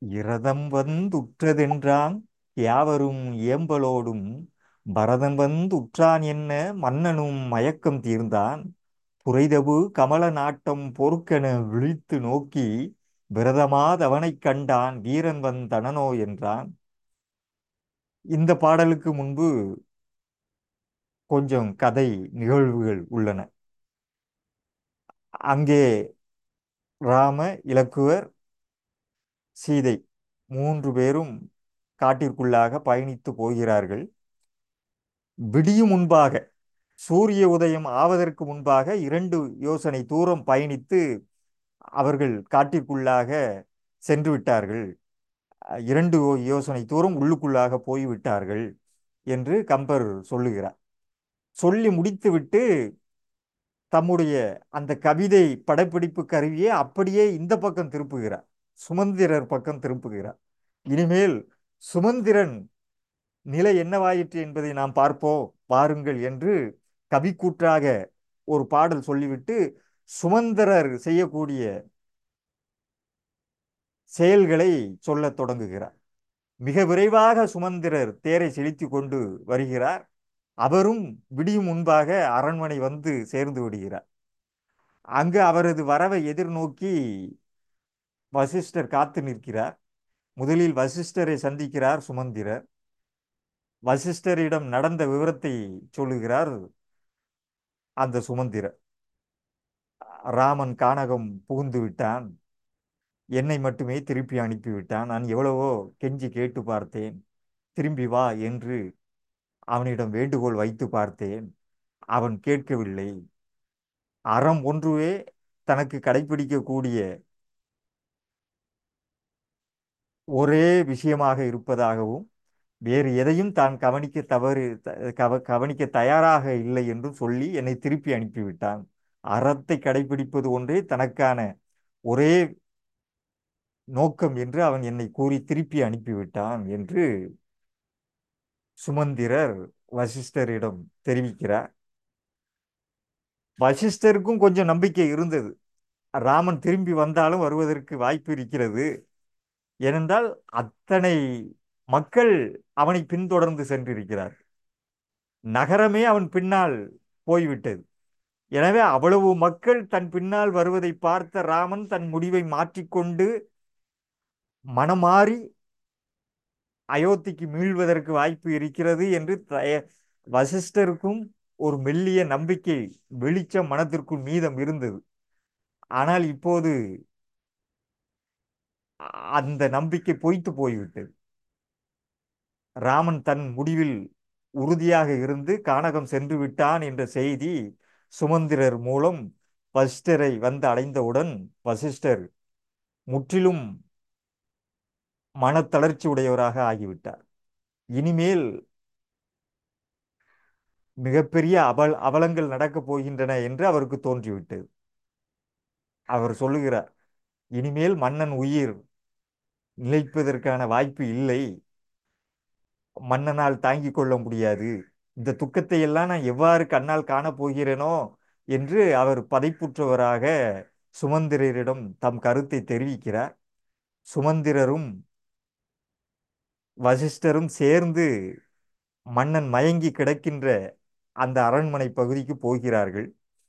இரதம் வந்துற்றதென்றான் யாவரும் ஏம்பலோடும் பரதன் வந்துற்றான் என்ன மன்னனும் மயக்கம் தீர்ந்தான் புரைதபு கமல நாட்டம் பொறுக்கென விழித்து நோக்கி விரதமாதவனைக் கண்டான் வீரன் வந்தனனோ என்றான் இந்த பாடலுக்கு முன்பு கொஞ்சம் கதை நிகழ்வுகள் உள்ளன அங்கே ராம இலக்குவர் சீதை மூன்று பேரும் காட்டிற்குள்ளாக பயணித்து போகிறார்கள் விடியும் முன்பாக சூரிய உதயம் ஆவதற்கு முன்பாக இரண்டு யோசனை தூரம் பயணித்து அவர்கள் காட்டிற்குள்ளாக சென்று விட்டார்கள் இரண்டு யோசனை தூரம் உள்ளுக்குள்ளாக போய்விட்டார்கள் என்று கம்பர் சொல்லுகிறார் சொல்லி முடித்துவிட்டு தம்முடைய அந்த கவிதை படப்பிடிப்பு கருவியை அப்படியே இந்த பக்கம் திருப்புகிறார் சுமந்திரர் பக்கம் திருப்புகிறார் இனிமேல் சுமந்திரன் நிலை என்னவாயிற்று என்பதை நாம் பார்ப்போம் பாருங்கள் என்று கவிக்கூற்றாக ஒரு பாடல் சொல்லிவிட்டு சுமந்திரர் செய்யக்கூடிய செயல்களை சொல்லத் தொடங்குகிறார் மிக விரைவாக சுமந்திரர் தேரை செலுத்தி கொண்டு வருகிறார் அவரும் விடியும் முன்பாக அரண்மனை வந்து சேர்ந்து விடுகிறார் அங்கு அவரது வரவை எதிர்நோக்கி வசிஷ்டர் காத்து நிற்கிறார் முதலில் வசிஷ்டரை சந்திக்கிறார் சுமந்திரர் வசிஷ்டரிடம் நடந்த விவரத்தை சொல்லுகிறார் அந்த சுமந்திரர் ராமன் கானகம் புகுந்து விட்டான் என்னை மட்டுமே திருப்பி அனுப்பிவிட்டான் நான் எவ்வளவோ கெஞ்சி கேட்டு பார்த்தேன் திரும்பி வா என்று அவனிடம் வேண்டுகோள் வைத்து பார்த்தேன் அவன் கேட்கவில்லை அறம் ஒன்றுவே தனக்கு கடைபிடிக்கக்கூடிய ஒரே விஷயமாக இருப்பதாகவும் வேறு எதையும் தான் கவனிக்க தவறு கவ கவனிக்க தயாராக இல்லை என்று சொல்லி என்னை திருப்பி அனுப்பிவிட்டான் அறத்தை கடைபிடிப்பது ஒன்றே தனக்கான ஒரே நோக்கம் என்று அவன் என்னை கூறி திருப்பி அனுப்பிவிட்டான் என்று சுமந்திரர் வசிஷ்டரிடம் தெரிவிக்கிறார் வசிஷ்டருக்கும் கொஞ்சம் நம்பிக்கை இருந்தது ராமன் திரும்பி வந்தாலும் வருவதற்கு வாய்ப்பு இருக்கிறது ஏனென்றால் அத்தனை மக்கள் அவனை பின்தொடர்ந்து சென்றிருக்கிறார் நகரமே அவன் பின்னால் போய்விட்டது எனவே அவ்வளவு மக்கள் தன் பின்னால் வருவதை பார்த்த ராமன் தன் முடிவை மாற்றிக்கொண்டு மனமாறி அயோத்திக்கு மீள்வதற்கு வாய்ப்பு இருக்கிறது என்று வசிஷ்டருக்கும் ஒரு மெல்லிய நம்பிக்கை வெளிச்சம் மனத்திற்குள் மீதம் இருந்தது ஆனால் இப்போது அந்த நம்பிக்கை பொய்த்து போய்விட்டது ராமன் தன் முடிவில் உறுதியாக இருந்து கானகம் சென்று விட்டான் என்ற செய்தி சுமந்திரர் மூலம் வசிஷ்டரை வந்து அடைந்தவுடன் வசிஷ்டர் முற்றிலும் மனத்தளர்ச்சி உடையவராக ஆகிவிட்டார் இனிமேல் மிகப்பெரிய அவல் அவலங்கள் நடக்கப் போகின்றன என்று அவருக்கு தோன்றிவிட்டது அவர் சொல்லுகிறார் இனிமேல் மன்னன் உயிர் நிலைப்பதற்கான வாய்ப்பு இல்லை மன்னனால் தாங்கிக் கொள்ள முடியாது இந்த துக்கத்தை எல்லாம் நான் எவ்வாறு கண்ணால் காணப் போகிறேனோ என்று அவர் பதைப்புற்றவராக சுமந்திரரிடம் தம் கருத்தை தெரிவிக்கிறார் சுமந்திரரும் வசிஷ்டரும் சேர்ந்து மன்னன் மயங்கி கிடக்கின்ற அந்த அரண்மனை பகுதிக்கு போகிறார்கள்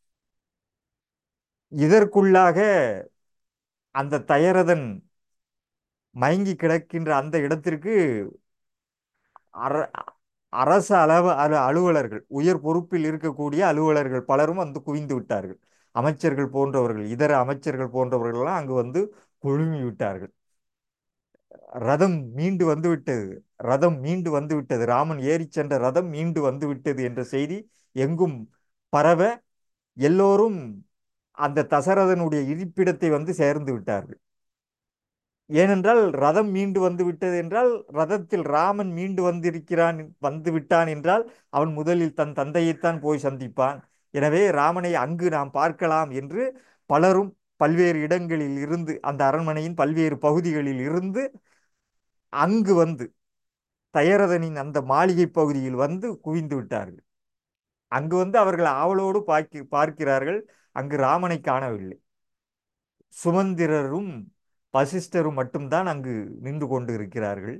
இதற்குள்ளாக அந்த தயரதன் மயங்கி கிடக்கின்ற அந்த இடத்திற்கு அர அரசு அளவு அலு அலுவலர்கள் உயர் பொறுப்பில் இருக்கக்கூடிய அலுவலர்கள் பலரும் வந்து குவிந்து விட்டார்கள் அமைச்சர்கள் போன்றவர்கள் இதர அமைச்சர்கள் போன்றவர்கள்லாம் அங்கு வந்து குழுமி விட்டார்கள் ரதம் மீண்டு வந்து விட்டது ரதம் மீண்டு வந்து விட்டது ராமன் ஏறி சென்ற ரதம் மீண்டு வந்து விட்டது என்ற செய்தி எங்கும் பரவ எல்லோரும் அந்த தசரதனுடைய இருப்பிடத்தை வந்து சேர்ந்து விட்டார்கள் ஏனென்றால் ரதம் மீண்டு வந்து விட்டது என்றால் ரதத்தில் ராமன் மீண்டு வந்திருக்கிறான் வந்து விட்டான் என்றால் அவன் முதலில் தன் தந்தையைத்தான் போய் சந்திப்பான் எனவே ராமனை அங்கு நாம் பார்க்கலாம் என்று பலரும் பல்வேறு இடங்களில் இருந்து அந்த அரண்மனையின் பல்வேறு பகுதிகளில் இருந்து அங்கு வந்து தயரதனின் அந்த மாளிகை பகுதியில் வந்து குவிந்து விட்டார்கள் அங்கு வந்து அவர்கள் ஆவலோடு பார்க்க பார்க்கிறார்கள் அங்கு ராமனை காணவில்லை சுமந்திரரும் வசிஷ்டரும் மட்டும்தான் அங்கு நின்று கொண்டு இருக்கிறார்கள்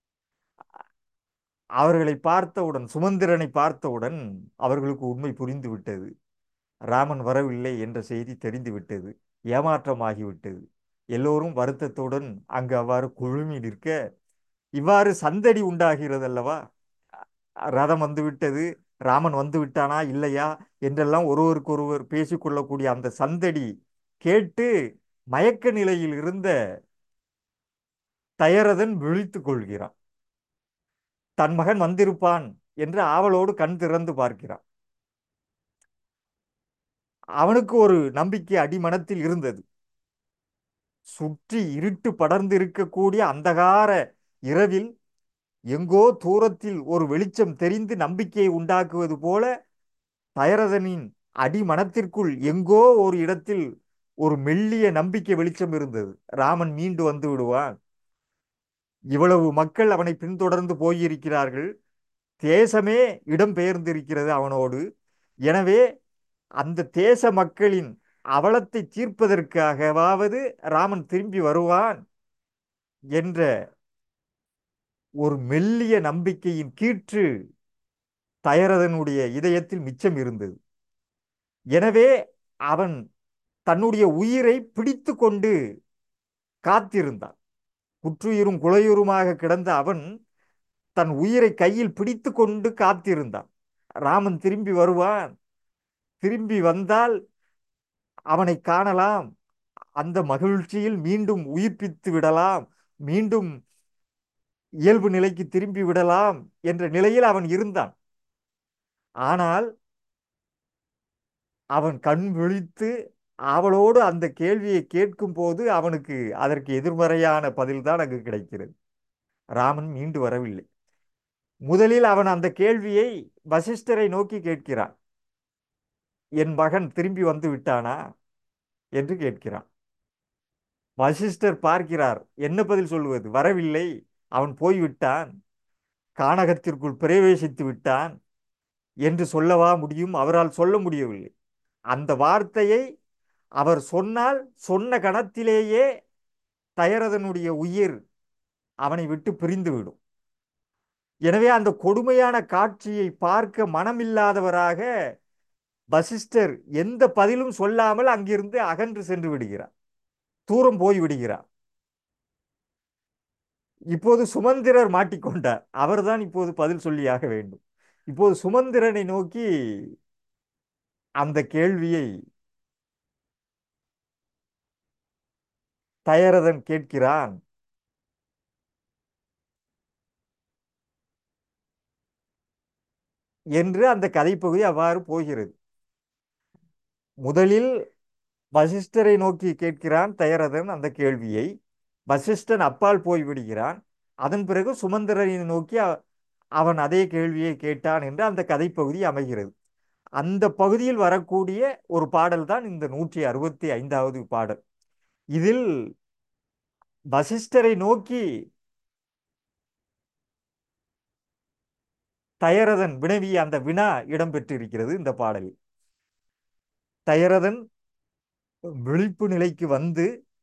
அவர்களை பார்த்தவுடன் சுமந்திரனை பார்த்தவுடன் அவர்களுக்கு உண்மை புரிந்து விட்டது ராமன் வரவில்லை என்ற செய்தி தெரிந்து விட்டது ஏமாற்றமாகிவிட்டது எல்லோரும் வருத்தத்துடன் அங்கு அவ்வாறு குழுமி நிற்க இவ்வாறு சந்தடி உண்டாகிறது அல்லவா ரதம் வந்து விட்டது ராமன் வந்து விட்டானா இல்லையா என்றெல்லாம் ஒருவருக்கொருவர் பேசிக்கொள்ளக்கூடிய அந்த சந்தடி கேட்டு மயக்க நிலையில் இருந்த தயரதன் விழித்துக் கொள்கிறான் தன் மகன் வந்திருப்பான் என்று ஆவலோடு கண் திறந்து பார்க்கிறான் அவனுக்கு ஒரு நம்பிக்கை அடிமனத்தில் இருந்தது சுற்றி இருட்டு படர்ந்து இருக்கக்கூடிய அந்தகார இரவில் எங்கோ தூரத்தில் ஒரு வெளிச்சம் தெரிந்து நம்பிக்கையை உண்டாக்குவது போல தயரதனின் அடிமனத்திற்குள் எங்கோ ஒரு இடத்தில் ஒரு மெல்லிய நம்பிக்கை வெளிச்சம் இருந்தது ராமன் மீண்டு வந்து விடுவான் இவ்வளவு மக்கள் அவனை பின்தொடர்ந்து போயிருக்கிறார்கள் தேசமே இடம் பெயர்ந்திருக்கிறது அவனோடு எனவே அந்த தேச மக்களின் அவலத்தை தீர்ப்பதற்காகவாவது ராமன் திரும்பி வருவான் என்ற ஒரு மெல்லிய நம்பிக்கையின் கீற்று தயரதனுடைய இதயத்தில் மிச்சம் இருந்தது எனவே அவன் தன்னுடைய உயிரை பிடித்து கொண்டு காத்திருந்தான் குற்றுயிரும் குலையுருமாக கிடந்த அவன் தன் உயிரை கையில் பிடித்து கொண்டு காத்திருந்தான் ராமன் திரும்பி வருவான் திரும்பி வந்தால் அவனை காணலாம் அந்த மகிழ்ச்சியில் மீண்டும் உயிர்ப்பித்து விடலாம் மீண்டும் இயல்பு நிலைக்கு திரும்பி விடலாம் என்ற நிலையில் அவன் இருந்தான் ஆனால் அவன் கண் விழித்து அவளோடு அந்த கேள்வியை கேட்கும் போது அவனுக்கு அதற்கு எதிர்மறையான பதில்தான் அங்கு கிடைக்கிறது ராமன் மீண்டு வரவில்லை முதலில் அவன் அந்த கேள்வியை வசிஷ்டரை நோக்கி கேட்கிறான் என் மகன் திரும்பி வந்து விட்டானா என்று கேட்கிறான் வசிஷ்டர் பார்க்கிறார் என்ன பதில் சொல்லுவது வரவில்லை அவன் போய்விட்டான் கானகத்திற்குள் பிரவேசித்து விட்டான் என்று சொல்லவா முடியும் அவரால் சொல்ல முடியவில்லை அந்த வார்த்தையை அவர் சொன்னால் சொன்ன கணத்திலேயே தயரதனுடைய உயிர் அவனை விட்டு பிரிந்துவிடும் எனவே அந்த கொடுமையான காட்சியை பார்க்க மனமில்லாதவராக வசிஷ்டர் எந்த பதிலும் சொல்லாமல் அங்கிருந்து அகன்று சென்று விடுகிறார் தூரம் போய் விடுகிறார் இப்போது சுமந்திரர் மாட்டிக்கொண்டார் அவர்தான் இப்போது பதில் சொல்லியாக வேண்டும் இப்போது சுமந்திரனை நோக்கி அந்த கேள்வியை தயரதன் கேட்கிறான் என்று அந்த கதைப்பகுதி அவ்வாறு போகிறது முதலில் வசிஷ்டரை நோக்கி கேட்கிறான் தயரதன் அந்த கேள்வியை வசிஷ்டன் அப்பால் போய் விடுகிறான் அதன் பிறகு சுமந்திரனை நோக்கி அவன் அதே கேள்வியை கேட்டான் என்று அந்த கதைப்பகுதி அமைகிறது அந்த பகுதியில் வரக்கூடிய ஒரு பாடல் தான் இந்த நூற்றி அறுபத்தி ஐந்தாவது பாடல் இதில் வசிஷ்டரை நோக்கி தயரதன் வினவிய அந்த வினா இடம்பெற்றிருக்கிறது இந்த பாடலில் தயரதன் விழிப்பு நிலைக்கு வந்து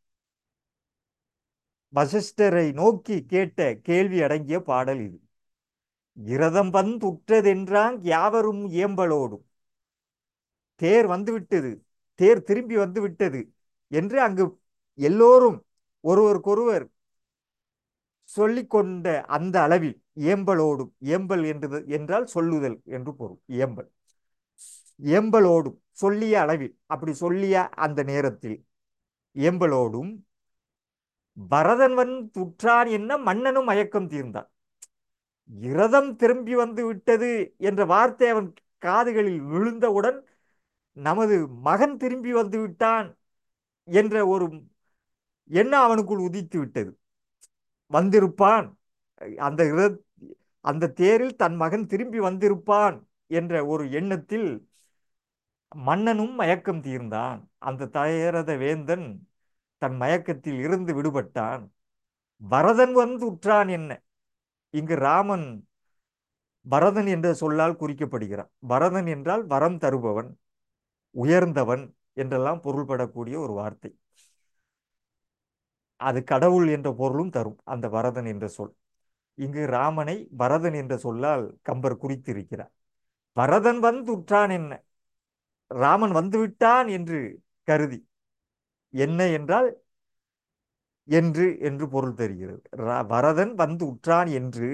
வசிஷ்டரை நோக்கி கேட்ட கேள்வி அடங்கிய பாடல் இது இரதம் வந்துற்றதென்றாங் யாவரும் ஏம்பலோடும் தேர் வந்துவிட்டது தேர் திரும்பி வந்து விட்டது என்று அங்கு எல்லோரும் ஒருவருக்கொருவர் சொல்லிக்கொண்ட அந்த அளவில் ஏம்பலோடும் ஏம்பல் என்று என்றால் சொல்லுதல் என்று பொருள் ஏம்பல் ஏம்பலோடும் சொல்லிய அளவில் அப்படி சொல்லிய அந்த நேரத்தில் ஏம்பலோடும் பரதன்வன் துற்றான் என்ன மன்னனும் மயக்கம் தீர்ந்தான் இரதம் திரும்பி வந்து விட்டது என்ற வார்த்தை அவன் காதுகளில் விழுந்தவுடன் நமது மகன் திரும்பி வந்து விட்டான் என்ற ஒரு எண்ணம் அவனுக்குள் உதித்து விட்டது வந்திருப்பான் அந்த அந்த தேரில் தன் மகன் திரும்பி வந்திருப்பான் என்ற ஒரு எண்ணத்தில் மன்னனும் மயக்கம் தீர்ந்தான் அந்த தயரத வேந்தன் தன் மயக்கத்தில் இருந்து விடுபட்டான் பரதன் வந்து உற்றான் என்ன இங்கு ராமன் பரதன் என்ற சொல்லால் குறிக்கப்படுகிறான் பரதன் என்றால் வரம் தருபவன் உயர்ந்தவன் என்றெல்லாம் பொருள்படக்கூடிய ஒரு வார்த்தை அது கடவுள் என்ற பொருளும் தரும் அந்த வரதன் என்ற சொல் இங்கு ராமனை பரதன் என்ற சொல்லால் கம்பர் குறித்திருக்கிறார் பரதன் வந்து உற்றான் என்ன ராமன் வந்துவிட்டான் என்று கருதி என்ன என்றால் என்று என்று பொருள் தருகிறது ரா- வரதன் வந்து உற்றான் என்று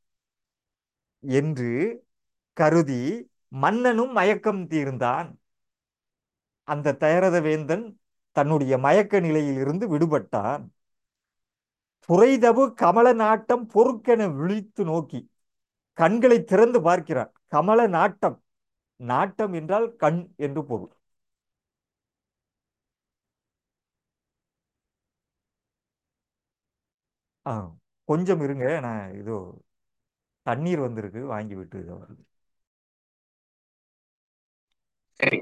என்று கருதி மன்னனும் மயக்கம் தீர்ந்தான் அந்த தயரத வேந்தன் தன்னுடைய மயக்க நிலையிலிருந்து விடுபட்டான் புரைதவு கமல நாட்டம் பொறுக்கென விழித்து நோக்கி கண்களை திறந்து பார்க்கிறான் கமல நாட்டம் நாட்டம் என்றால் கண் என்று பொருள் ஆ கொஞ்சம் இருங்க நான் இதோ தண்ணீர் வந்திருக்கு வாங்கி விட்டு இதோ வருது சரி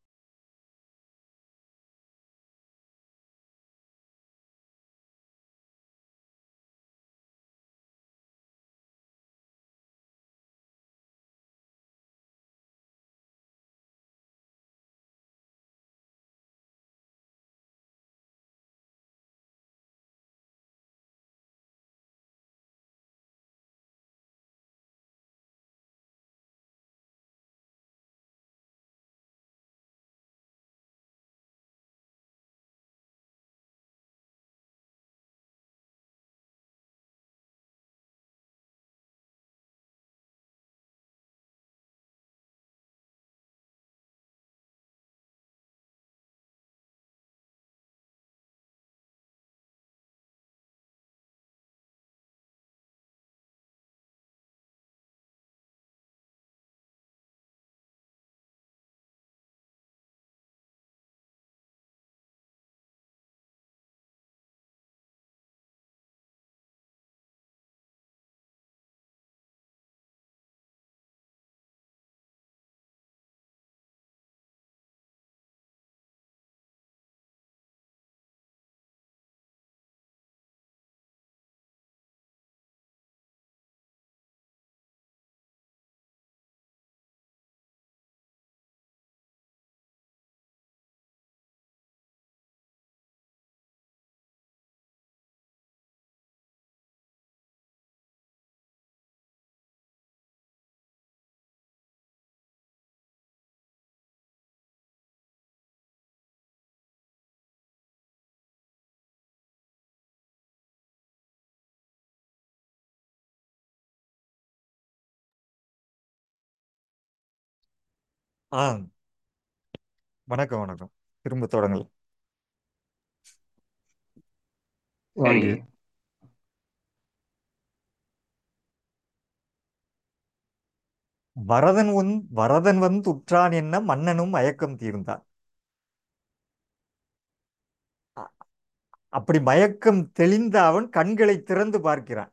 ஆ வணக்கம் வணக்கம் திரும்ப தொடங்கல் சரி வாங்க வரதன் உன் வரதன் வந்து உற்றான் என்ன மன்னனும் மயக்கம் தீர்ந்தான் அ- அப்படி மயக்கம் தெளிந்த அவன் கண்களை திறந்து பார்க்கிறான்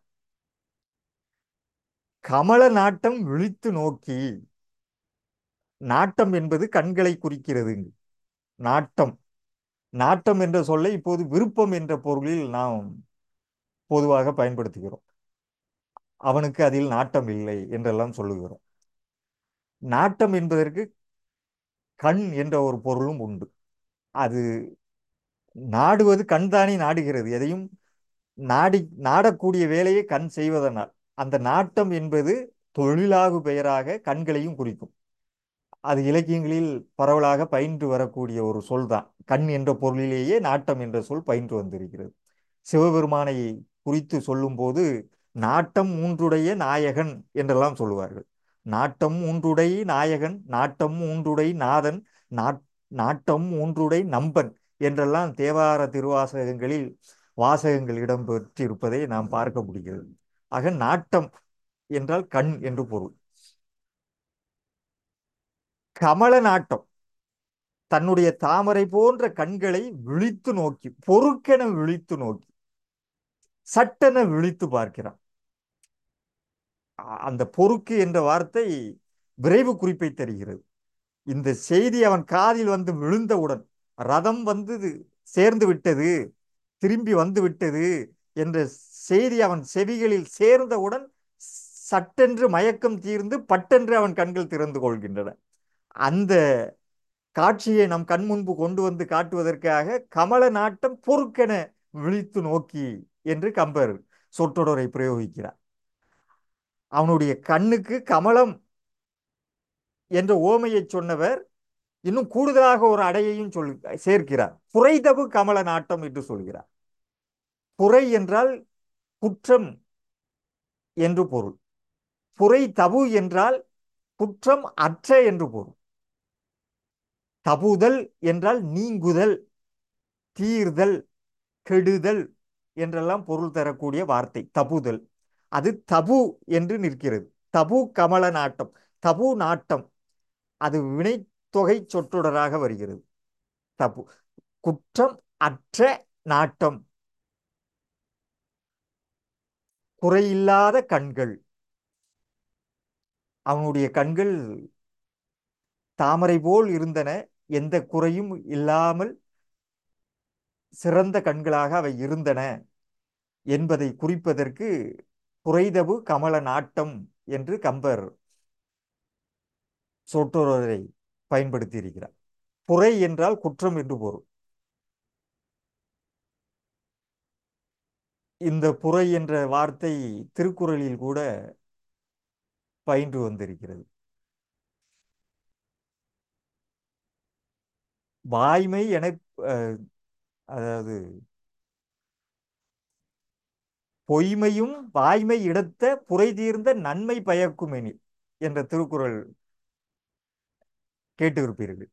கமல நாட்டம் விழித்து நோக்கி நாட்டம் என்பது கண்களை குறிக்கிறது நாட்டம் நாட்டம் என்ற சொல்லை இப்போது விருப்பம் என்ற பொருளில் நாம் பொதுவாக பயன்படுத்துகிறோம் அவனுக்கு அதில் நாட்டம் இல்லை என்றெல்லாம் சொல்லுகிறோம் நாட்டம் என்பதற்கு கண் என்ற ஒரு பொருளும் உண்டு அது நாடுவது கண்தானே நாடுகிறது எதையும் நாடி நாடக்கூடிய வேலையை கண் செய்வதனால் அந்த நாட்டம் என்பது தொழிலாகு பெயராக கண்களையும் குறிக்கும் அது இலக்கியங்களில் பரவலாக பயின்று வரக்கூடிய ஒரு சொல் தான் கண் என்ற பொருளிலேயே நாட்டம் என்ற சொல் பயின்று வந்திருக்கிறது சிவபெருமானை குறித்து சொல்லும்போது நாட்டம் மூன்றுடைய நாயகன் என்றெல்லாம் சொல்லுவார்கள் நாட்டம் மூன்றுடை நாயகன் நாட்டம் மூன்றுடை நாதன் நாட்- நாட்டம் மூன்றுடை நம்பன் என்றெல்லாம் தேவார திருவாசகங்களில் வாசகங்கள் இடம்பெற்றிருப்பதை நாம் பார்க்க முடிகிறது ஆக நாட்டம் என்றால் கண் என்று பொருள் கமல நாட்டம் தன்னுடைய தாமரை போன்ற கண்களை விழித்து நோக்கி பொறுக்கென விழித்து நோக்கி சட்டென விழித்து பார்க்கிறான் அ- அந்த பொறுக்கு என்ற வார்த்தை விரைவு குறிப்பை தருகிறது இந்த செய்தி அவன் காதில் வந்து விழுந்தவுடன் ரதம் வந்து சேர்ந்து விட்டது திரும்பி வந்து விட்டது என்ற செய்தி அவன் செவிகளில் சேர்ந்தவுடன் சட்டென்று மயக்கம் தீர்ந்து பட்டென்று அவன் கண்கள் திறந்து கொள்கின்றன அந்த காட்சியை நம் கண் முன்பு கொண்டு வந்து காட்டுவதற்காக கமல நாட்டம் பொறுக்கென விழித்து நோக்கி என்று கம்பர் சொற்றொடரை பிரயோகிக்கிறார் அவனுடைய கண்ணுக்கு கமலம் என்ற ஓமையை சொன்னவர் இன்னும் கூடுதலாக ஒரு அடையையும் சொல் சேர்க்கிறார் புரைதவு கமல நாட்டம் என்று சொல்கிறார் புரை என்றால் குற்றம் என்று பொருள் புரை தபு என்றால் குற்றம் அற்ற என்று பொருள் தபுதல் என்றால் நீங்குதல் தீர்தல் கெடுதல் என்றெல்லாம் பொருள் தரக்கூடிய வார்த்தை தபுதல் அது தபு என்று நிற்கிறது தபு கமல நாட்டம் தபு நாட்டம் அது வினைத்தொகை சொற்றொடராக வருகிறது தபு குற்றம் அற்ற நாட்டம் குறையில்லாத கண்கள் அவனுடைய கண்கள் தாமரை போல் இருந்தன எந்த குறையும் இல்லாமல் சிறந்த கண்களாக அவை இருந்தன என்பதை குறிப்பதற்கு குறைதவு கமல நாட்டம் என்று கம்பர் சொற்றொடரை பயன்படுத்தி இருக்கிறார் புரை என்றால் குற்றம் என்று பொருள் இந்த புரை என்ற வார்த்தை திருக்குறளில் கூட பயின்று வந்திருக்கிறது வாய்மை என அஹ், அதாவது பொய்மையும் வாய்மை இடத்த புரை தீர்ந்த நன்மை பயக்குமெனில் என்ற திருக்குறள் கேட்டிருப்பீர்கள்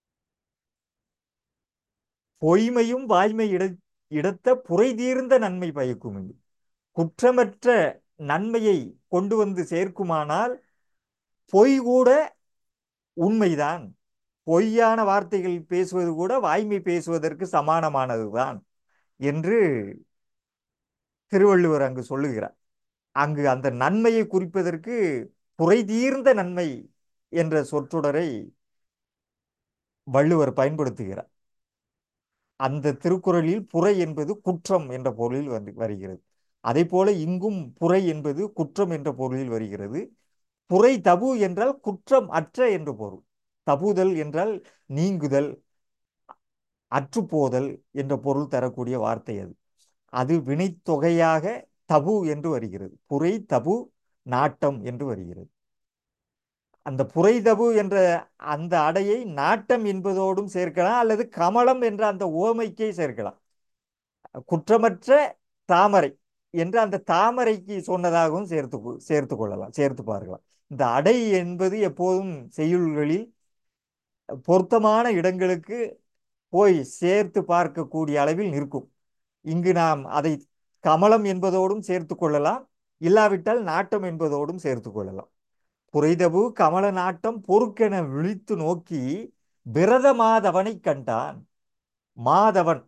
பொய்மையும் வாய்மை இட இடத்த புரை தீர்ந்த நன்மை பயக்குமெனில் குற்றமற்ற நன்மையை கொண்டு வந்து சேர்க்குமானால் பொய் கூட உண்மைதான் பொய்யான வார்த்தைகள் பேசுவது கூட வாய்மை பேசுவதற்கு சமானமானதுதான் என்று திருவள்ளுவர் அங்கு சொல்லுகிறார் அங்கு அந்த நன்மையை குறிப்பதற்கு புரை தீர்ந்த நன்மை என்ற சொற்றொடரை வள்ளுவர் பயன்படுத்துகிறார் அந்த திருக்குறளில் புரை என்பது குற்றம் என்ற பொருளில் வந்து வருகிறது அதே போல இங்கும் புரை என்பது குற்றம் என்ற பொருளில் வருகிறது புரை தபு என்றால் குற்றம் அற்ற என்று பொருள் தபுதல் என்றால் நீங்குதல் அற்றுப்போதல் என்ற பொருள் தரக்கூடிய வார்த்தை அது அது வினைத்தொகையாக தபு என்று வருகிறது புரை தபு நாட்டம் என்று வருகிறது அந்த புரைதபு என்ற அந்த அடையை நாட்டம் என்பதோடும் சேர்க்கலாம் அல்லது கமலம் என்ற அந்த ஓமைக்கே சேர்க்கலாம் குற்றமற்ற தாமரை என்று அந்த தாமரைக்கு சொன்னதாகவும் சேர்த்து கொ- சேர்த்து கொள்ளலாம் சேர்த்து பார்க்கலாம் இந்த அடை என்பது எப்போதும் செய்யுள்களில் பொருத்தமான இடங்களுக்கு போய் சேர்த்து பார்க்கக்கூடிய அளவில் நிற்கும் இங்கு நாம் அதை கமலம் என்பதோடும் சேர்த்து கொள்ளலாம் இல்லாவிட்டால் நாட்டம் என்பதோடும் சேர்த்து கொள்ளலாம் புரைதபு கமல நாட்டம் பொறுக்கென விழித்து நோக்கி பிரத மாதவனை கண்டான் மாதவன்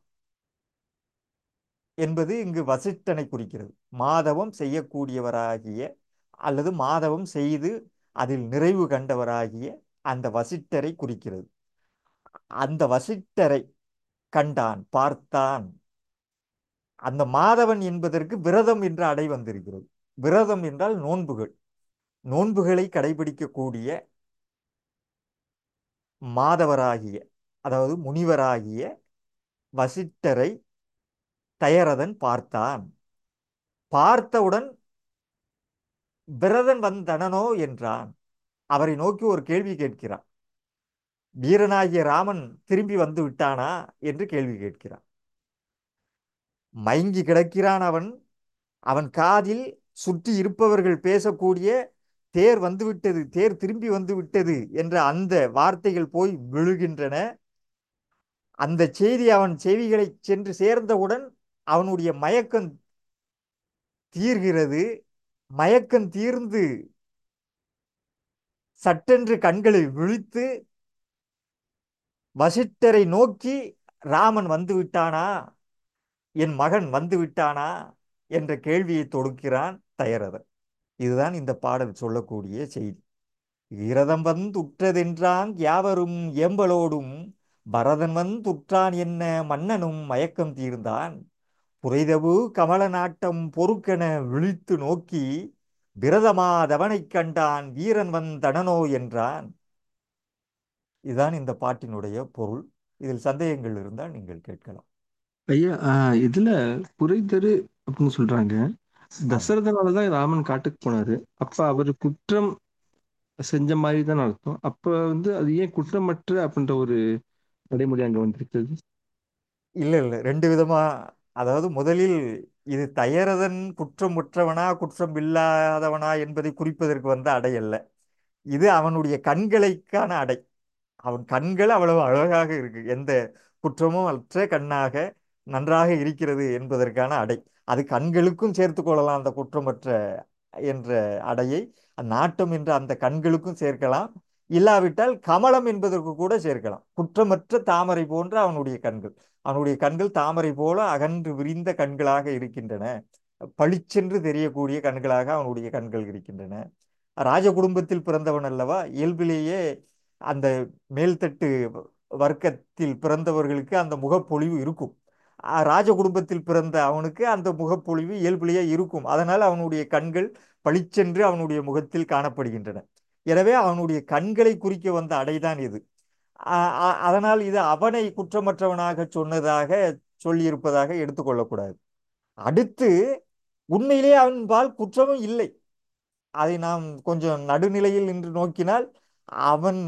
என்பது இங்கு வசிஷ்டனை குறிக்கிறது மாதவம் செய்யக்கூடியவராகிய அல்லது மாதவம் செய்து அதில் நிறைவு கண்டவராகிய அந்த வசிஷ்டரை குறிக்கிறது அந்த வசிஷ்டரை கண்டான் பார்த்தான் அந்த மாதவன் என்பதற்கு விரதம் என்ற அடை வந்திருக்கிறது விரதம் என்றால் நோன்புகள் நோன்புகளை கடைபிடிக்கக்கூடிய மாதவராகிய அதாவது முனிவராகிய வசிஷ்டரை தயரதன் பார்த்தான் பார்த்தவுடன் விரதன் வந்தனனோ என்றான் அவரை நோக்கி ஒரு கேள்வி கேட்கிறான் வீரனாகிய ராமன் திரும்பி வந்து விட்டானா என்று கேள்வி கேட்கிறான் மயங்கி கிடக்கிறான் அவன் அவன் காதில் சுற்றி இருப்பவர்கள் பேசக்கூடிய தேர் வந்துவிட்டது தேர் திரும்பி வந்து விட்டது என்ற அந்த வார்த்தைகள் போய் விழுகின்றன அந்த செய்தி அவன் செவிகளை சென்று சேர்ந்தவுடன் அவனுடைய மயக்கம் தீர்கிறது மயக்கம் தீர்ந்து சட்டென்று கண்களை விழித்து வசிட்டரை நோக்கி ராமன் வந்து விட்டானா என் மகன் வந்து விட்டானா என்ற கேள்வியை தொடுக்கிறான் தயரதன் இதுதான் இந்த பாடல் சொல்லக்கூடிய செய்தி இரதம் வந்துற்றதென்றாங் யாவரும் ஏம்பலோடும் பரதன் வந்துற்றான் என்ன மன்னனும் மயக்கம் தீர்ந்தான் புரைதவு கமல நாட்டம் பொறுக்கென விழித்து நோக்கி பிரதமாதவனைக் கண்டான் வீரன் வந்தனனோ என்றான் இதுதான் இந்த பாட்டினுடைய பொருள் இதில் சந்தேகங்கள் இருந்தால் நீங்கள் கேட்கலாம் ஐயா ஆஹ் இதுல புரைதரு அப்படின்னு சொல்றாங்க ஆமா தசரதனால தான் ராமன் காட்டுக்கு போனாரு அப்ப அவர் குற்றம் செஞ்ச மாதிரி தான் அர்த்தம் அப்ப வந்து அது ஏன் குற்றமற்ற அப்படின்ற ஒரு நடைமுறை அங்க வந்திருக்கிறது இல்ல இல்ல ரெண்டு விதமா அதாவது முதலில் இது தயரதன் குற்றமுற்றவனா குற்றம் இல்லாதவனா என்பதை குறிப்பதற்கு வந்த அடை அல்ல இது அவனுடைய கண்களைக்கான அடை அவன் கண்கள் அவ்வளவு அழகாக இருக்கு எந்த குற்றமும் அற்ற கண்ணாக நன்றாக இருக்கிறது என்பதற்கான அடை அது கண்களுக்கும் சேர்த்து கொள்ளலாம் அந்த குற்றமற்ற என்ற அடையை நாட்டம் என்ற அந்த கண்களுக்கும் சேர்க்கலாம் இல்லாவிட்டால் கமலம் என்பதற்கு கூட சேர்க்கலாம் குற்றமற்ற தாமரை போன்ற அவனுடைய கண்கள் அவனுடைய கண்கள் தாமரை போல அகன்று விரிந்த கண்களாக இருக்கின்றன பளிச்சென்று தெரியக்கூடிய கண்களாக அவனுடைய கண்கள் இருக்கின்றன ராஜ குடும்பத்தில் பிறந்தவன் அல்லவா இயல்பிலேயே அந்த மேல்தட்டு வர்க்கத்தில் பிறந்தவர்களுக்கு அந்த முகப்பொழிவு இருக்கும் அஹ் ராஜ குடும்பத்தில் பிறந்த அவனுக்கு அந்த முகப்பொழிவு இயல்பிலேயே இருக்கும் அதனால் அவனுடைய கண்கள் பளிச்சென்று அவனுடைய முகத்தில் காணப்படுகின்றன எனவே அவனுடைய கண்களை குறிக்க வந்த அடைதான் இது அ- அ- அதனால் இது அவனை குற்றமற்றவனாக சொன்னதாக சொல்லியிருப்பதாக எடுத்துக்கொள்ளக்கூடாது அடுத்து உண்மையிலே அவன்பால் குற்றமும் இல்லை அதை நாம் கொஞ்சம் நடுநிலையில் நின்று நோக்கினால் அவன்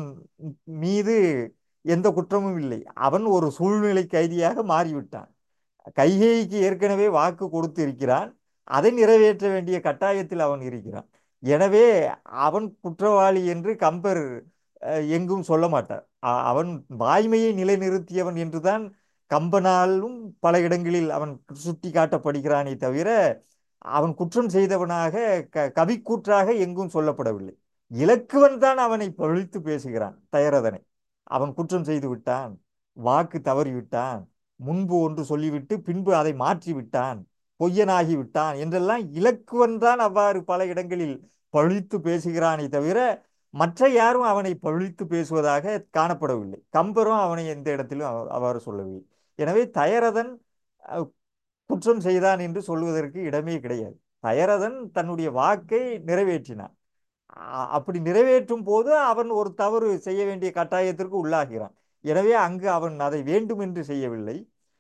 மீது எந்த குற்றமும் இல்லை அவன் ஒரு சூழ்நிலை கைதியாக மாறிவிட்டான் கைகேயிக்கு ஏற்கனவே வாக்கு கொடுத்து இருக்கிறான் அதை நிறைவேற்ற வேண்டிய கட்டாயத்தில் அவன் இருக்கிறான் எனவே அவன் குற்றவாளி என்று கம்பர் அஹ், எங்கும் சொல்ல மாட்டார் அ- அவன் வாய்மையை நிலைநிறுத்தியவன் என்றுதான் கம்பனாலும் பல இடங்களில் அவன் சுட்டி காட்டப்படுகிறானே தவிர அவன் குற்றம் செய்தவனாக க கவிக்கூற்றாக எங்கும் சொல்லப்படவில்லை இலக்குவன் தான் அவனை பழித்து பேசுகிறான் தயரதனை அவன் குற்றம் செய்து விட்டான் வாக்கு தவறிவிட்டான் முன்பு ஒன்று சொல்லிவிட்டு பின்பு அதை மாற்றி விட்டான் பொய்யனாகி விட்டான் என்றெல்லாம் இலக்குவன் தான் அவ்வாறு பல இடங்களில் பழித்து பேசுகிறானே தவிர மற்ற யாரும் அவனை பழித்து பேசுவதாக காணப்படவில்லை கம்பரும் அவனை எந்த இடத்திலும் அவ- அவ்வாறு சொல்லவில்லை எனவே தயரதன் அஹ், குற்றம் செய்தான் என்று சொல்வதற்கு இடமே கிடையாது தயரதன் தன்னுடைய வாக்கை நிறைவேற்றினான் அ- அப்படி நிறைவேற்றும் போது அவன் ஒரு தவறு செய்ய வேண்டிய கட்டாயத்திற்கு உள்ளாகிறான் எனவே அங்கு அவன் அதை வேண்டும் என்று செய்யவில்லை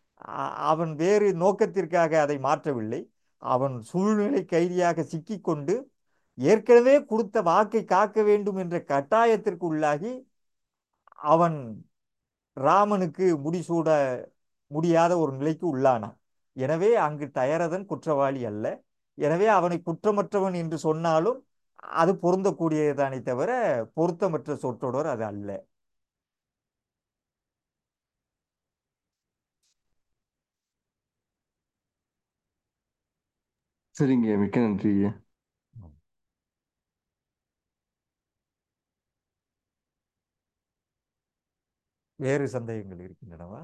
அ- அவன் வேறு நோக்கத்திற்காக அதை மாற்றவில்லை அவன் சூழ்நிலை கைதியாக சிக்கிக்கொண்டு ஏற்கனவே கொடுத்த வாக்கை காக்க வேண்டும் என்ற கட்டாயத்திற்கு உள்ளாகி அவன் ராமனுக்கு முடிசூட முடியாத ஒரு நிலைக்கு உள்ளானான் எனவே அங்கு தயரதன் குற்றவாளி அல்ல எனவே அவனை குற்றமற்றவன் என்று சொன்னாலும் அது பொருந்தக்கூடியதானே தவிர பொருத்தமற்ற சொற்றொடர் அது அல்ல சரிங்க மிக்க நன்றி ஐயா வேறு சந்தேகங்கள் இருக்கின்றனவா